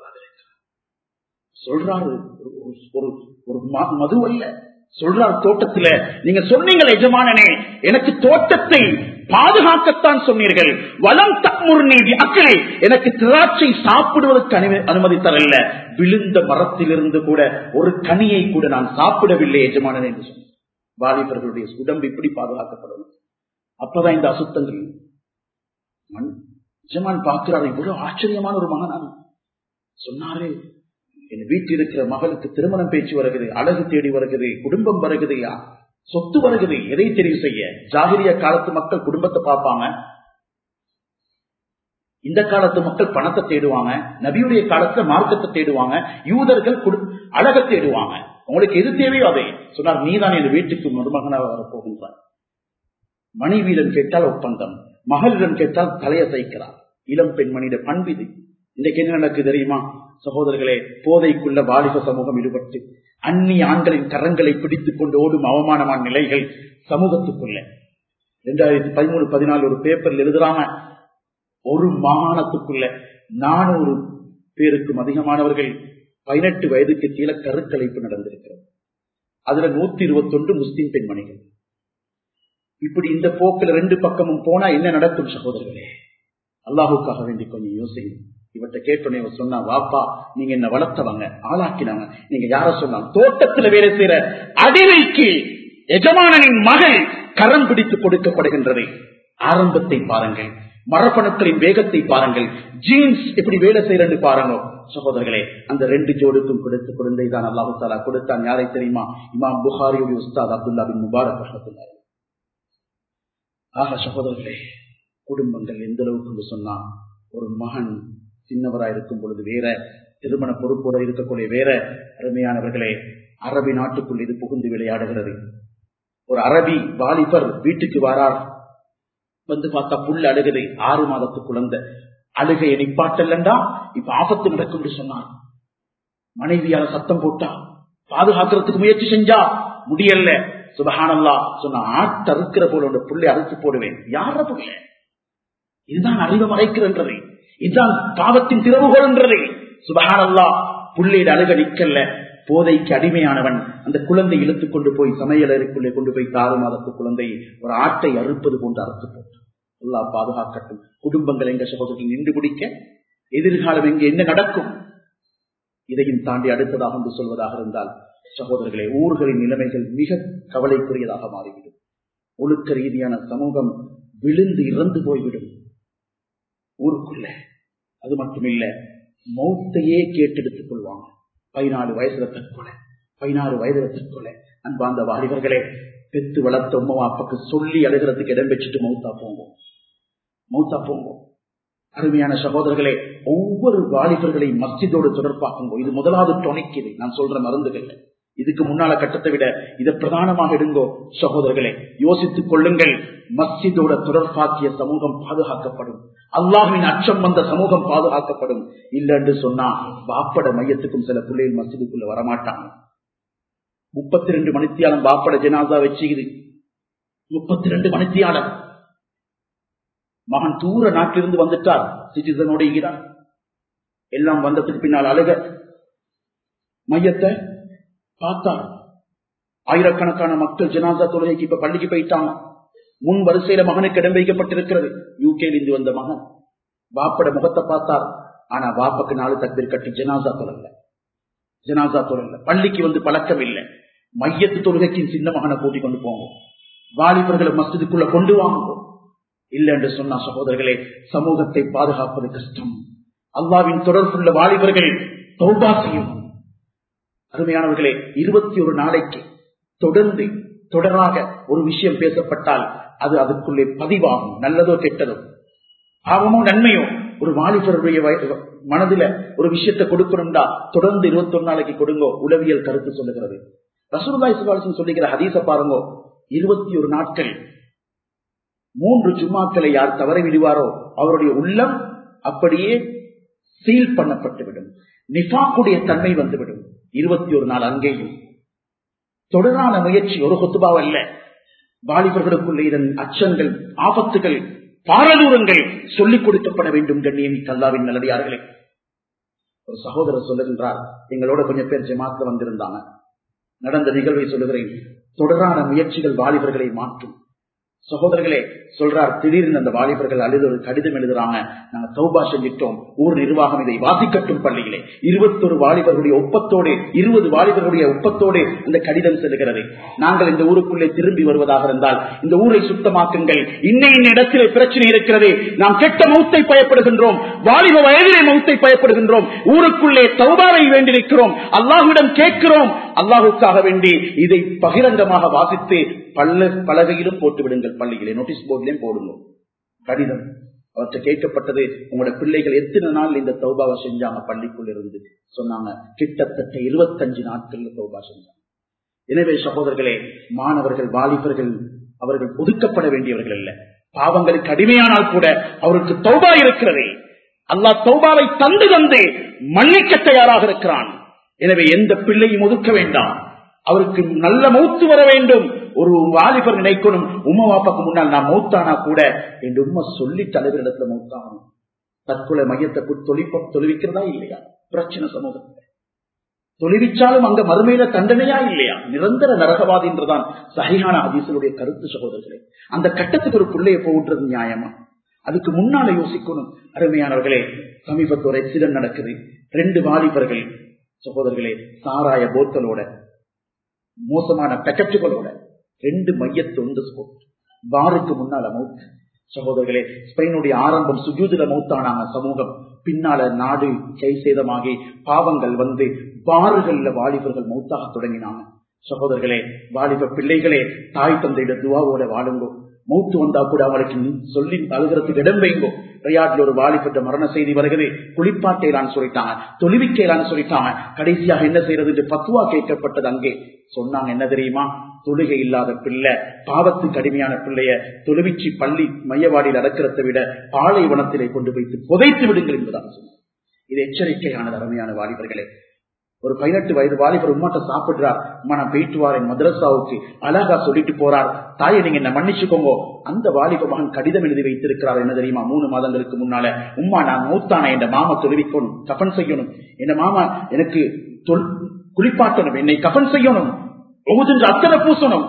சொல்றாரு ஒரு ஒரு மது அல்ல சொல்றார் தோட்டத்துல நீங்க சொன்னீங்கள் எஜமானனே எனக்கு தோட்டத்தை பாதுகாக்கத்தான் சொன்னீர்கள் வளம் தக்முர் நீதி அக்கறை எனக்கு திராட்சை சாப்பிடுவதற்கு அனுமதி தரல விழுந்த மரத்திலிருந்து கூட ஒரு கனியை கூட நான் சாப்பிடவில்லை எஜமானன் என்று சொன்னேன் வாலிபர்களுடைய உடம்பு இப்படி பாதுகாக்கப்படணும் அப்பதான் இந்த அசுத்தங்கள் எஜமான் பார்க்கிறார் இவ்வளவு ஆச்சரியமான ஒரு மகன் சொன்னாரு என் வீட்டில் இருக்கிற மகளுக்கு திருமணம் பேச்சு வருகிறது அழகு தேடி வருகிறது குடும்பம் வருகுதுயா சொத்து வருகிறது எதை தெரிவு செய்ய ஜாகிரிய காலத்து மக்கள் குடும்பத்தை பார்ப்பாங்க இந்த காலத்து மக்கள் பணத்தை தேடுவாங்க நபியுடைய காலத்துல மார்க்கத்தை தேடுவாங்க யூதர்கள் அழக தேடுவாங்க உங்களுக்கு எது தேவையோ அதை சொன்னார் நீதான் என் வீட்டுக்கு மருமகனாக வரப்போகின்றார் மனைவியிடம் கேட்டால் ஒப்பந்தம் மகளிடம் கேட்டால் தலையை தைக்கிறார் இளம் பெண்மணியிட பண்பிது இன்றைக்கு என்ன நடக்குது தெரியுமா சகோதரர்களே போதைக்குள்ள வாலிப சமூகம் ஈடுபட்டு அந்நிய ஆண்களின் கரங்களை பிடித்துக் கொண்டு ஓடும் அவமானமான நிலைகள் சமூகத்துக்குள்ள இரண்டாயிரத்தி பதிமூணு பதினாலு ஒரு பேப்பரில் எழுதுறாங்க ஒரு மாகாணத்துக்குள்ள நானூறு பேருக்கும் அதிகமானவர்கள் பதினெட்டு வயதுக்கு கீழே கருக்கலைப்பு நடந்திருக்கிறது அதுல நூத்தி இருபத்தி ஒன்று முஸ்லிம் பெண்மணிகள் இப்படி இந்த போக்கில் ரெண்டு பக்கமும் போனா என்ன நடக்கும் சகோதரர்களே அல்லாஹுக்காக வேண்டி கொஞ்சம் யோசிங்க இவற்றை கேட்டோன்னே சொன்னா வாப்பா நீங்க என்ன வளர்த்தவங்க ஆளாக்கினாங்க நீங்க யார சொன்னாங்க தோட்டத்துல வேலை செய்யற அடிமைக்கு எஜமானனின் மகள் கரம் பிடித்து கொடுக்கப்படுகின்றது ஆரம்பத்தை பாருங்கள் மரப்பணுக்களின் வேகத்தை பாருங்கள் ஜீன்ஸ் எப்படி வேலை செய்யறது பாருங்க சகோதரர்களே அந்த ரெண்டு ஜோடுக்கும் கொடுத்த குழந்தை தான் அல்லாஹு தாலா கொடுத்தான் யாரை தெரியுமா இமாம் புகாரியுடைய உஸ்தாத் அப்துல்லா பின் முபாரக் ரஹத்துல்லா ஆக சகோதரர்களே குடும்பங்கள் எந்த அளவுக்கு சொன்னா ஒரு மகன் சின்னவராய் இருக்கும் பொழுது வேற திருமண பொறுப்போட இருக்கக்கூடிய வேற அருமையானவர்களே அரபி நாட்டுக்குள் இது புகுந்து விளையாடுகிறது ஒரு அரபி வாலிபர் வீட்டுக்கு வாரார் வந்து பார்த்தா புல் அழுகுது ஆறு மாதத்து குழந்தை அழுகையை நிப்பாட்டல்லண்டா இப்ப ஆபத்து நடக்கும் சொன்னார் மனைவியால சத்தம் போட்டா பாதுகாக்கிறதுக்கு முயற்சி செஞ்சா முடியல சுபஹானல்லா சொன்ன ஆட்டு அறுக்கிற போல புள்ளை அறுத்து போடுவேன் யார புள்ள இதுதான் அறிவு மறைக்கிறன்றது இதுதான் பாவத்தின் திறவுகோல் என்றது சுபஹானல்லா புள்ளையிட அழுக நிக்கல்ல போதைக்கு அடிமையானவன் அந்த குழந்தை இழுத்துக் கொண்டு போய் சமையலறைக்குள்ளே கொண்டு போய் தாறு மாதத்து குழந்தை ஒரு ஆட்டை அறுப்பது போன்று அறுத்து போட்டான் அல்லா பாதுகாக்கட்டும் குடும்பங்கள் எங்க சகோதரர்கள் நின்று பிடிக்க எதிர்காலம் எங்க என்ன நடக்கும் இதையும் தாண்டி அடுத்ததாக என்று சொல்வதாக இருந்தால் சகோதரர்களே ஊர்களின் நிலைமைகள் மிக கவலைக்குரியதாக மாறிவிடும் ஒழுக்க ரீதியான சமூகம் விழுந்து இறந்து போய்விடும் ஊருக்குள்ள அது மட்டுமில்ல மௌத்தையே கேட்டெடுத்துக் கொள்வாங்க பதினாலு வயசுல தற்கொலை பதினாறு வயதுல தற்கொலை அன்பாந்த வாலிபர்களே பெத்து வளர்த்த உமா அப்பாக்கு சொல்லி அழுகிறதுக்கு இடம் வச்சுட்டு மௌத்தா போவோம் மௌத்தா போவோம் அருமையான சகோதரர்களே ஒவ்வொரு வாலிபர்களையும் மஸ்ஜிதோடு தொடர்பாக்குங்க இது முதலாவது டொனிக்குது நான் சொல்ற மருந்துகள் இதுக்கு முன்னால கட்டத்தை விட இதை பிரதானமாக எடுங்கோ சகோதரர்களே யோசித்துக் கொள்ளுங்கள் மஸ்ஜிதோட தொடர்பாக்கிய சமூகம் பாதுகாக்கப்படும் அல்லாஹின் அச்சம் வந்த சமூகம் பாதுகாக்கப்படும் இல்லைன்னு சொன்னா வாப்பட மையத்துக்கும் சில பிள்ளைகள் மஸ்ஜிதுக்குள்ள வரமாட்டாங்க முப்பத்தி ரெண்டு மணித்தியாலம் வாப்பட ஜனாதா வச்சுக்குது முப்பத்தி ரெண்டு மணித்தியாலம் மகன் தூர நாட்டிலிருந்து வந்துட்டார் சிட்டிசனோட இருக்கிறார் எல்லாம் வந்ததுக்கு பின்னால் அழுக மையத்தை பார்த்தார் ஆயிரக்கணக்கான மக்கள் ஜனாதா தொழுகைக்கு இப்ப பள்ளிக்கு போயிட்டாங்க முன் வரிசையில மகனுக்கு இடம் வைக்கப்பட்டிருக்கிறது யூகேல இருந்து வந்த மகன் வாப்பட முகத்தை பார்த்தார் ஆனா வாப்பக்கு நாலு தக்பீர் கட்டி ஜனாசா தொழல ஜனாசா தொழல பள்ளிக்கு வந்து பழக்கம் இல்லை மையத்து தொழுகைக்கு சின்ன மகனை கூட்டி கொண்டு போங்க வாலிபர்களை மஸ்ஜிதுக்குள்ள கொண்டு வாங்க இல்லை என்று சொன்ன சகோதரர்களே சமூகத்தை பாதுகாப்பது கஷ்டம் அல்லாவின் தொடர்புள்ள வாலிபர்கள் தௌபா செய்யும் அருமையானவர்களே இருபத்தி ஒரு நாளைக்கு தொடர்ந்து தொடராக ஒரு விஷயம் பேசப்பட்டால் அது அதுக்குள்ளே பதிவாகும் நல்லதோ கெட்டதோ பாவமோ நன்மையோ ஒரு வாலிபருடைய மனதில ஒரு விஷயத்தை கொடுக்கணும்டா தொடர்ந்து இருபத்தி ஒரு நாளைக்கு கொடுங்கோ உளவியல் கருத்து சொல்லுகிறது ரசூல்லாய் சுபாலசன் சொல்லுகிற ஹதீச பாருங்கோ இருபத்தி ஒரு நாட்கள் மூன்று ஜும்மாக்களை யார் தவற விடுவாரோ அவருடைய உள்ளம் அப்படியே சீல் பண்ணப்பட்டுவிடும் நிஃபாக்குடைய தன்மை வந்துவிடும் இருபத்தி ஒரு நாள் அங்கேயும் தொடரான முயற்சி ஒரு கொத்துபாவ் அல்ல வாலிபர்களுக்குள்ள இதன் அச்சங்கள் ஆபத்துகள் பாரதூரங்கள் சொல்லிக் கொடுக்கப்பட வேண்டும் கண்ணியம் கல்லாவின் நல்லடியார்களே ஒரு சகோதரர் சொல்லுகின்றார் எங்களோட கொஞ்சம் பேர் ஜமாத்துல வந்திருந்தாங்க நடந்த நிகழ்வை சொல்லுகிறேன் தொடரான முயற்சிகள் வாலிபர்களை மாற்றும் சகோதரர்களே சொல்றார் திடீர்னு அந்த வாலிபர்கள் அழுது ஒரு கடிதம் எழுதுறாங்க நாங்க தௌபா செஞ்சிட்டோம் ஊர் நிர்வாகம் இதை வாசிக்கட்டும் பள்ளியிலே இருபத்தொரு வாலிபர்களுடைய ஒப்பத்தோடு இருபது வாலிபர்களுடைய ஒப்பத்தோடு அந்த கடிதம் செல்கிறது நாங்கள் இந்த ஊருக்குள்ளே திரும்பி வருவதாக இருந்தால் இந்த ஊரை சுத்தமாக்குங்கள் இன்ன இன்ன இடத்திலே பிரச்சனை இருக்கிறது நாம் கெட்ட மௌத்தை பயப்படுகின்றோம் வாலிப வயதிலே மௌத்தை பயப்படுகின்றோம் ஊருக்குள்ளே தௌபாவை வேண்டியிருக்கிறோம் அல்லாஹுடன் கேட்கிறோம் அல்லாஹுக்காக வேண்டி இதை பகிரங்கமாக வாசித்து பல்ல பலகையிலும் போட்டு விடுங்கள் பள்ளிகளே நோட்டீஸ் போர்டிலையும் போடுங்க கடிதம் அவற்றை கேட்கப்பட்டது உங்களோட பிள்ளைகள் எத்தனை நாள் இந்த தௌபாவை செஞ்சாங்க பள்ளிக்குள்ள இருந்து சொன்னாங்க கிட்டத்தட்ட இருபத்தஞ்சு நாட்கள்ல தௌபா செஞ்சாங்க எனவே சகோதரர்களே மாணவர்கள் வாலிபர்கள் அவர்கள் ஒதுக்கப்பட வேண்டியவர்கள் அல்ல பாவங்களுக்கு அடிமையானால் கூட அவருக்கு தௌபா இருக்கிறது அல்லாஹ் தௌபாவை தந்து தந்து மன்னிக்க தயாராக இருக்கிறான் எனவே எந்த பிள்ளையும் ஒதுக்க வேண்டாம் அவருக்கு நல்ல மௌத்து வர வேண்டும் ஒரு வாலிபர் நினைக்கணும் உமா வாப்பாக்கு முன்னால் நான் மௌத்தானா கூட என் உண்மை சொல்லி தலைவரிடத்துல மௌத்தாகணும் தற்கொலை மையத்தை தொழிப்ப தொழுவிக்கிறதா இல்லையா பிரச்சனை சமூகத்துல தொழிவிச்சாலும் அங்க மறுமையில தண்டனையா இல்லையா நிரந்தர நரகவாதி என்றுதான் சகியான ஹதீசனுடைய கருத்து சகோதரர்களே அந்த கட்டத்துக்கு ஒரு பிள்ளைய போகுன்றது நியாயமா அதுக்கு முன்னால யோசிக்கணும் அருமையானவர்களே சமீபத்து ஒரு எக்சிடென்ட் நடக்குது ரெண்டு வாலிபர்கள் சகோதரர்களே சாராய போத்தலோட மோசமான பேக்கெட்டுகளோட ரெண்டு மையத்து ஒன்று ஸ்போர்ட் பாருக்கு முன்னால மவுத் சகோதரர்களே ஸ்பெயினுடைய ஆரம்பம் சுஜூதுல மௌத்தானாங்க சமூகம் பின்னால நாடு கை சேதமாகி பாவங்கள் வந்து பாறுகள்ல வாலிபர்கள் மௌத்தாக தொடங்கினாங்க சகோதரர்களே வாலிப பிள்ளைகளே தாய் தந்தையிட துவாவோட வாழுங்கோ மௌத்து வந்தா கூட அவளுக்கு சொல்லி அழுகிறதுக்கு இடம் வைங்கோ ரியாட்ல ஒரு வாலிபட்ட மரண செய்தி வருகிறது குளிப்பாட்டையிலான்னு சொல்லிட்டாங்க தொழுவிக்கையிலான்னு சொல்லிட்டாங்க கடைசியாக என்ன செய்யறது பத்துவா கேட்கப்பட்டது அங்கே சொன்னாங்க என்ன தெரியுமா தொழுகை இல்லாத பிள்ளை பாவத்துக்கு அடிமையான பிள்ளைய தொழுவிச்சி பள்ளி மையவாடியில் அடக்கிறதை விட பாலைவனத்திலே கொண்டு வைத்து புதைத்து விடுங்கள் என்பதாக சொன்னார் இது எச்சரிக்கையானது அருமையான வாலிபர்களே ஒரு பதினெட்டு வயது வாலிபர் உமாட்ட சாப்பிடுறார் அம்மா நான் போயிட்டு வாரேன் மதரசாவுக்கு அழகா சொல்லிட்டு போறார் தாயை நீங்க என்ன மன்னிச்சுக்கோங்க அந்த வாலிப மகன் கடிதம் எழுதி வைத்திருக்கிறார் என்ன தெரியுமா மூணு மாதங்களுக்கு முன்னால உம்மா நான் மூத்தான என் மாமா தொழுவிக்கணும் கபன் செய்யணும் என் மாமா எனக்கு குளிப்பாட்டணும் என்னை கபன் செய்யணும் ஒவ்வொரு அத்தனை பூசணும்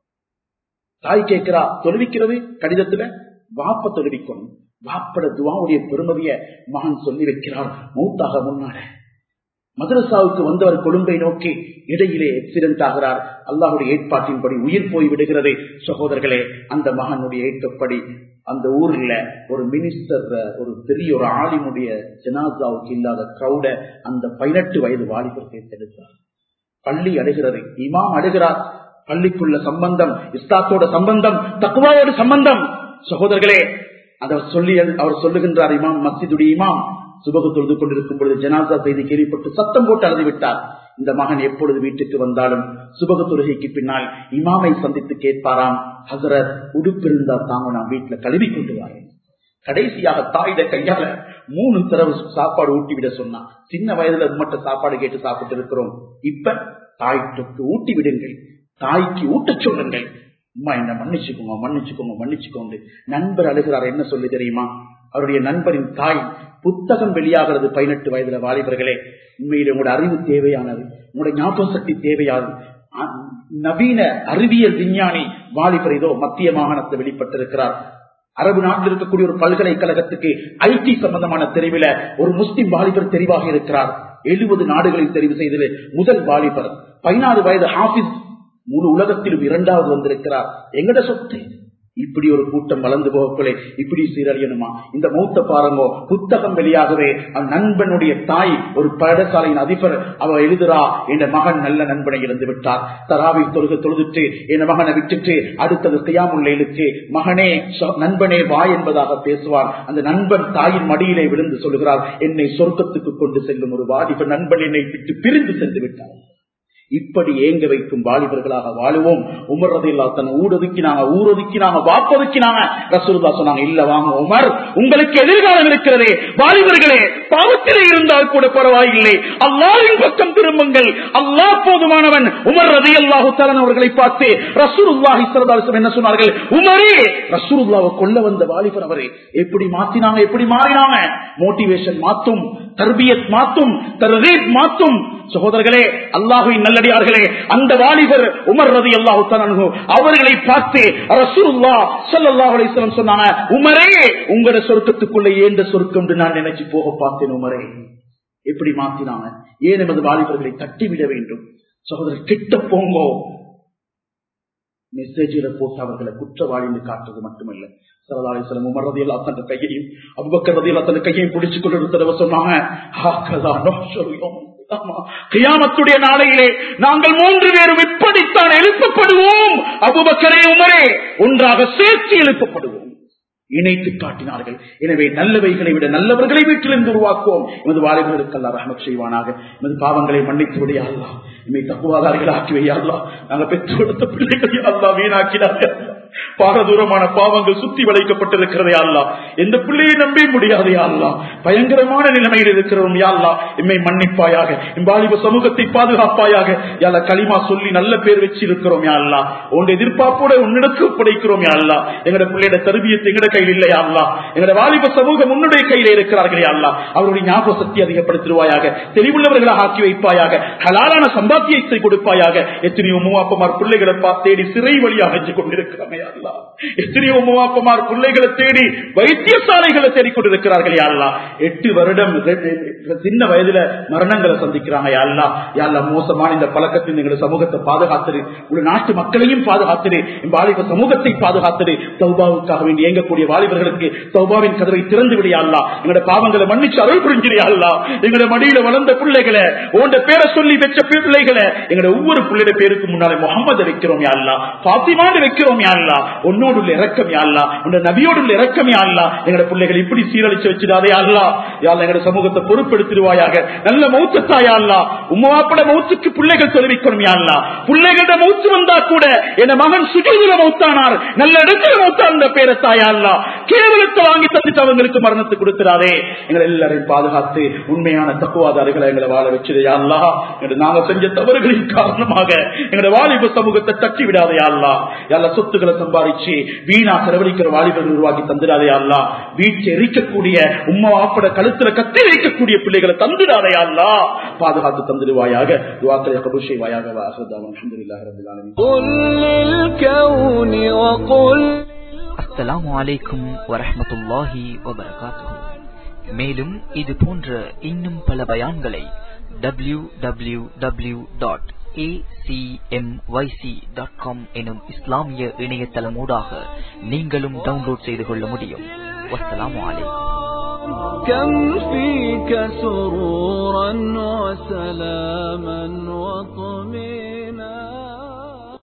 தாய் கேட்கிறா தொழுவிக்கிறது கடிதத்துல வாப்ப தொழுவிக்கணும் வாப்பட துவாவுடைய பெருமதிய மகன் சொல்லி வைக்கிறார் மூத்தாக முன்னால மதரசாவுக்கு வந்தவர் கொழும்பை நோக்கி இடையிலே எக்சிடென்ட் ஆகிறார் அல்லாஹுடைய ஏற்பாட்டின்படி உயிர் போய் விடுகிறது சகோதரர்களே அந்த மகனுடைய ஏற்கப்படி அந்த ஊர்ல ஒரு மினிஸ்டர் ஒரு பெரிய ஒரு ஆலிமுடைய ஜனாசாவுக்கு இல்லாத கிரௌட அந்த பதினெட்டு வயது வாலிபர் தேர்ந்தெடுத்தார் பள்ளி அடைகிறது இமாம் அடைகிறார் பள்ளிக்குள்ள சம்பந்தம் இஸ்லாத்தோட சம்பந்தம் தக்குவாவோட சம்பந்தம் சகோதரர்களே அதை சொல்லி அவர் சொல்லுகின்றார் இமாம் மஸ்ஜிதுடைய இமாம் சுபகு தொழுது கொண்டிருக்கும் பொழுது ஜனாசா செய்தி கேள்விப்பட்டு சத்தம் போட்டு அழுது விட்டார் இந்த மகன் எப்பொழுது வீட்டுக்கு வந்தாலும் சுபக தொழுகைக்கு பின்னால் இமாமை சந்தித்து கேட்பாராம் ஹசரத் உடுப்பு இருந்தா தாங்க நான் வீட்டுல கழுவி கொண்டு வரேன் கடைசியாக தாயிட கையால மூணு தடவை சாப்பாடு ஊட்டி விட சொன்னா சின்ன வயதுல மட்டும் சாப்பாடு கேட்டு சாப்பிட்டு இருக்கிறோம் இப்ப தாய்க்கு ஊட்டி விடுங்கள் தாய்க்கு ஊட்டச் சொல்லுங்கள் அம்மா என்ன மன்னிச்சுக்கோங்க மன்னிச்சுக்கோங்க மன்னிச்சுக்கோங்க நண்பர் அழுகிறார் என்ன சொல்லி தெரியுமா அவருடைய நண்பரின் தாய் புத்தகம் வெளியாகிறது பதினெட்டு வயதுல வாலிபர்களே உண்மையில உங்களோட அறிவு தேவையானது உங்களோட ஞாபக சக்தி தேவையானது அ- நவீன அறிவியல் விஞ்ஞானி வாலிபர் இதோ மத்திய மாகாணத்தில் வெளிப்பட்டிருக்கிறார் அரபு நாட்டில் இருக்கக்கூடிய ஒரு பல்கலைக்கழகத்துக்கு ஐடி சம்பந்தமான தெரிவில ஒரு முஸ்லிம் வாலிபர் தெரிவாக இருக்கிறார் எழுபது நாடுகளில் தெரிவு செய்தது முதல் வாலிபர் பதினாறு வயது ஹாபிஸ் முழு உலகத்திலும் இரண்டாவது வந்திருக்கிறார் எங்கட சொத்து இப்படி ஒரு கூட்டம் வளர்ந்து போகக்குள்ளே இப்படி சீரழியணுமா இந்த மூத்த பாருங்கோ புத்தகம் வெளியாகவே அந்த நண்பனுடைய தாய் ஒரு பாடசாலையின் அதிபர் அவ எழுதுறா என் மகன் நல்ல நண்பனை இழந்து விட்டார் தராவி தொழுக தொழுதுட்டு என் மகனை விட்டுட்டு அடுத்தது கையாமுல்லையிலுக்கு மகனே சொ- நண்பனே வா என்பதாக பேசுவார் அந்த நண்பன் தாயின் மடியிலே விழுந்து சொல்லுகிறார் என்னை சொர்க்கத்துக்கு கொண்டு செல்லும் ஒரு வாலிப நண்பன் என்னை விட்டு பிரிந்து சென்று விட்டார் இப்படி ஏங்க வைக்கும் வாலிபர்களாக வாழுவோம் உமர்றதில்லா தன் ஊரொதுக்கினாங்க ஊரொதுக்கினாங்க வாப்பொதுக்கினாங்க ரசூலுல்லா சொன்னாங்க இல்ல வாங்க உமர் உங்களுக்கு எதிர்காலம் இருக்கிறதே வாலிபர்களே பாவத்திலே இருந்தால் கூட பரவாயில்லை அல்லாஹ்வின் பக்கம் திரும்புங்கள் அல்லாஹ் போதுமானவன் உமர் ரதி அல்லாஹு அவர்களை பார்த்து ரசூலுல்லாஹி ஸல்லல்லாஹு அலைஹி வஸல்லம் என்ன சொன்னார்கள் உமரே ரசூலுல்லாவை கொல்ல வந்த வாலிபர் அவரே எப்படி மாத்தினாங்க எப்படி மாறினாங்க மோட்டிவேஷன் மாத்தும் தர்பியத் மாத்தும் தர்ரீப் மாத்தும் சகோதரர்களே அல்லாஹுவின் நல்லடியார்களே அந்த வாலிபர் உமர் ரதி அல்லாஹு அவர்களை பார்த்து ரசூலுல்லா ஸல்லல்லாஹு அலைஹி வஸல்லம் சொன்னாங்க உமரே உங்களோட சொர்க்கத்துக்குள்ள ஏண்ட சொர்க்கம் என்று நான் நினைச்சு போக பார்த்தேன் உமரே எப்படி மாத்தினாங்க ஏன் எமது வாலிபர்களை தட்டிவிட வேண்டும் சகோதரர் கிட்ட போங்கோ மெசேஜில போட்டு அவர்களை குற்றவாளின்னு காட்டுறது மட்டுமல்ல சரதாலேஸ்வரம் உமர் ரதியல்லா தன் கையையும் அபுபக்கர் ரதியல்லா தன் கையையும் பிடிச்சு கொண்டு தடவை சொன்னாங்க "ஹாக்கதா நஹ்ஷரு யௌமல் கியாமா." கியாமத்துடைய நாளையிலே நாங்கள் மூன்று பேரும் இப்படித்தான் எழுப்பப்படுவோம் அபுபக்கரே உமரே ஒன்றாக சேர்த்து எழுப்பப்படுவோம் இணைத்து காட்டினார்கள் எனவே நல்லவைகளை விட நல்லவர்களை வீட்டிலிருந்து உருவாக்குவோம் எமது வாலிபர்களுக்கு அல்லா ரஹமத் செய்வானாக எமது பாவங்களை மன்னித்து விடையா அல்லா இமை தப்புவாதாரிகள் ஆக்கி வையாள்லா நாங்க பெற்று கொடுத்த பிள்ளைகளை அல்லா வீணாக்கினார்கள் பாரதூரமான பாவங்கள் சுத்தி வளைக்கப்பட்டிருக்கிறதே அல்லா எந்த பிள்ளையை நம்பி முடியாதே அல்லா பயங்கரமான நிலைமையில் இருக்கிறோம் யாழ்லா எம்மை மன்னிப்பாயாக எம் வாலிப சமூகத்தை பாதுகாப்பாயாக யாழ களிமா சொல்லி நல்ல பேர் வச்சு இருக்கிறோம் யாழ்லா உன் எதிர்பார்ப்போட உன்னிடத்து ஒப்படைக்கிறோம் யாழ்லா எங்கட பிள்ளையோட தருவியத்தை எங்கட கையில் இல்லையா அல்லா எங்கட வாலிப சமூகம் உன்னுடைய கையில இருக்கிறார்களே அல்லா அவருடைய ஞாபக சக்தி அதிகப்படுத்திடுவாயாக தெளிவுள்ளவர்களாக ஆக்கி வைப்பாயாக ஹலாலான சம்பாத்தியத்தை கொடுப்பாயாக எத்தனையோ மூவாப்பமார் பிள்ளைகளை பா- தேடி சிறை வழியாக அஞ்சு கொண்டிருக்கிறாங்க யா அல்லா எத்தனையோ மூவாப்பமார் பிள்ளைகளை தேடி வைத்தியசாலைகளை தேடிக் கொண்டிருக்கிறார்கள் யா அல்லா எட்டு வருடம் ரெ- ரெ- சின்ன வயதுல மரணங்களை சந்திக்கிறாங்க யா அல்லா யா அல்லா மோசமான இந்த பழக்கத்தில் எங்களை சமூகத்தை பாதுகாத்துரு ஒரு நாட்டு மக்களையும் பாதுகாத்துரு என் வாலிப சமூகத்தை பாதுகாத்துரு சௌபாவுக்காக வேண்டி இயங்கக்கூடிய வாலிபர்களுக்கு சௌபாவின் கதவை திறந்து விடியா அல்லா எங்களோட பாவங்களை மன்னிச்சு அருள் புரிஞ்சிரியா அல்லா எங்களோட மடியில வளர்ந்த பிள்ளைகளை உண்ட பேரை சொல்லி வச்ச பிள்ளைகளை எங்களோட ஒவ்வொரு பிள்ளைட பேருக்கு முன்னாலே முகமது வைக்கிறோம் யா அல்லா பாத்திமான்னு வைக்கிறோம் யா அல்லா உன்னோடு உள்ள இறக்கம் யா அல்லா உன்ன நபியோடு உள்ள இறக்கம் யா அல்லா எங்களோட பிள்ளைகளை இப்படி சீரழிச்சு வச்சிடாதே யா அல்லா யா அல்லா எங்களோட சமூகத்தை பொறுப்பெடுத்துருவாயாக நல்ல மௌத்தத்தாயா அல்லா உமாப்பட மௌத்துக்கு பிள்ளைகள் தெரிவிக்கணும் யா அல்லா பிள்ளைகளோட மௌத்து வந்தா கூட என் மகன் சுஜூதுல மௌத்தானார் நல்ல இடத்துல மௌத்தான பேரை தாயா அல்லா கேவலத்தை வாங்கி தந்துட்டு அவங்களுக்கு மரணத்தை கொடுத்துறாதே எங்களை எல்லாரையும் பாதுகாத்து உண்மையான தக்குவாதாரிகளை எங்களை வாழ வச்சது அல்லா எங்களை நாங்க செஞ்ச தவறுகளின் காரணமாக எங்களோட வாலிப சமூகத்தை தட்டி விடாதே அல்லா எல்லா சொத்துக்களை சம்பாதிச்சு வீணா செலவழிக்கிற வாலிபர்கள் உருவாக்கி தந்துடாதே அல்லா வீட்டை எரிக்கக்கூடிய உம்மா ஆப்பட கழுத்துல கத்தி வைக்கக்கூடிய பிள்ளைகளை தந்துடாதே அல்லா பாதுகாத்து தந்துடுவாயாக துவாக்களை கபூல் செய்வாயாக வாசதாம் அல்ஹம்துலில்லாஹி ரப்பில் ஆலமீன் قل للكون وقل அஸ்ஸலாமு அலைக்கும் வரஹ்மத்துல்லாஹி வபரகாத்துஹு மேலும் இது போன்ற இன்னும் பல பயான்களை W W W dot dot com எனும் இஸ்லாமிய இணையதளமூடாக நீங்களும் டவுன்லோட் செய்து கொள்ள முடியும் வஸ்ஸலாமு அலைக்கும் كم فيك سرورا وسلاما وطمئنا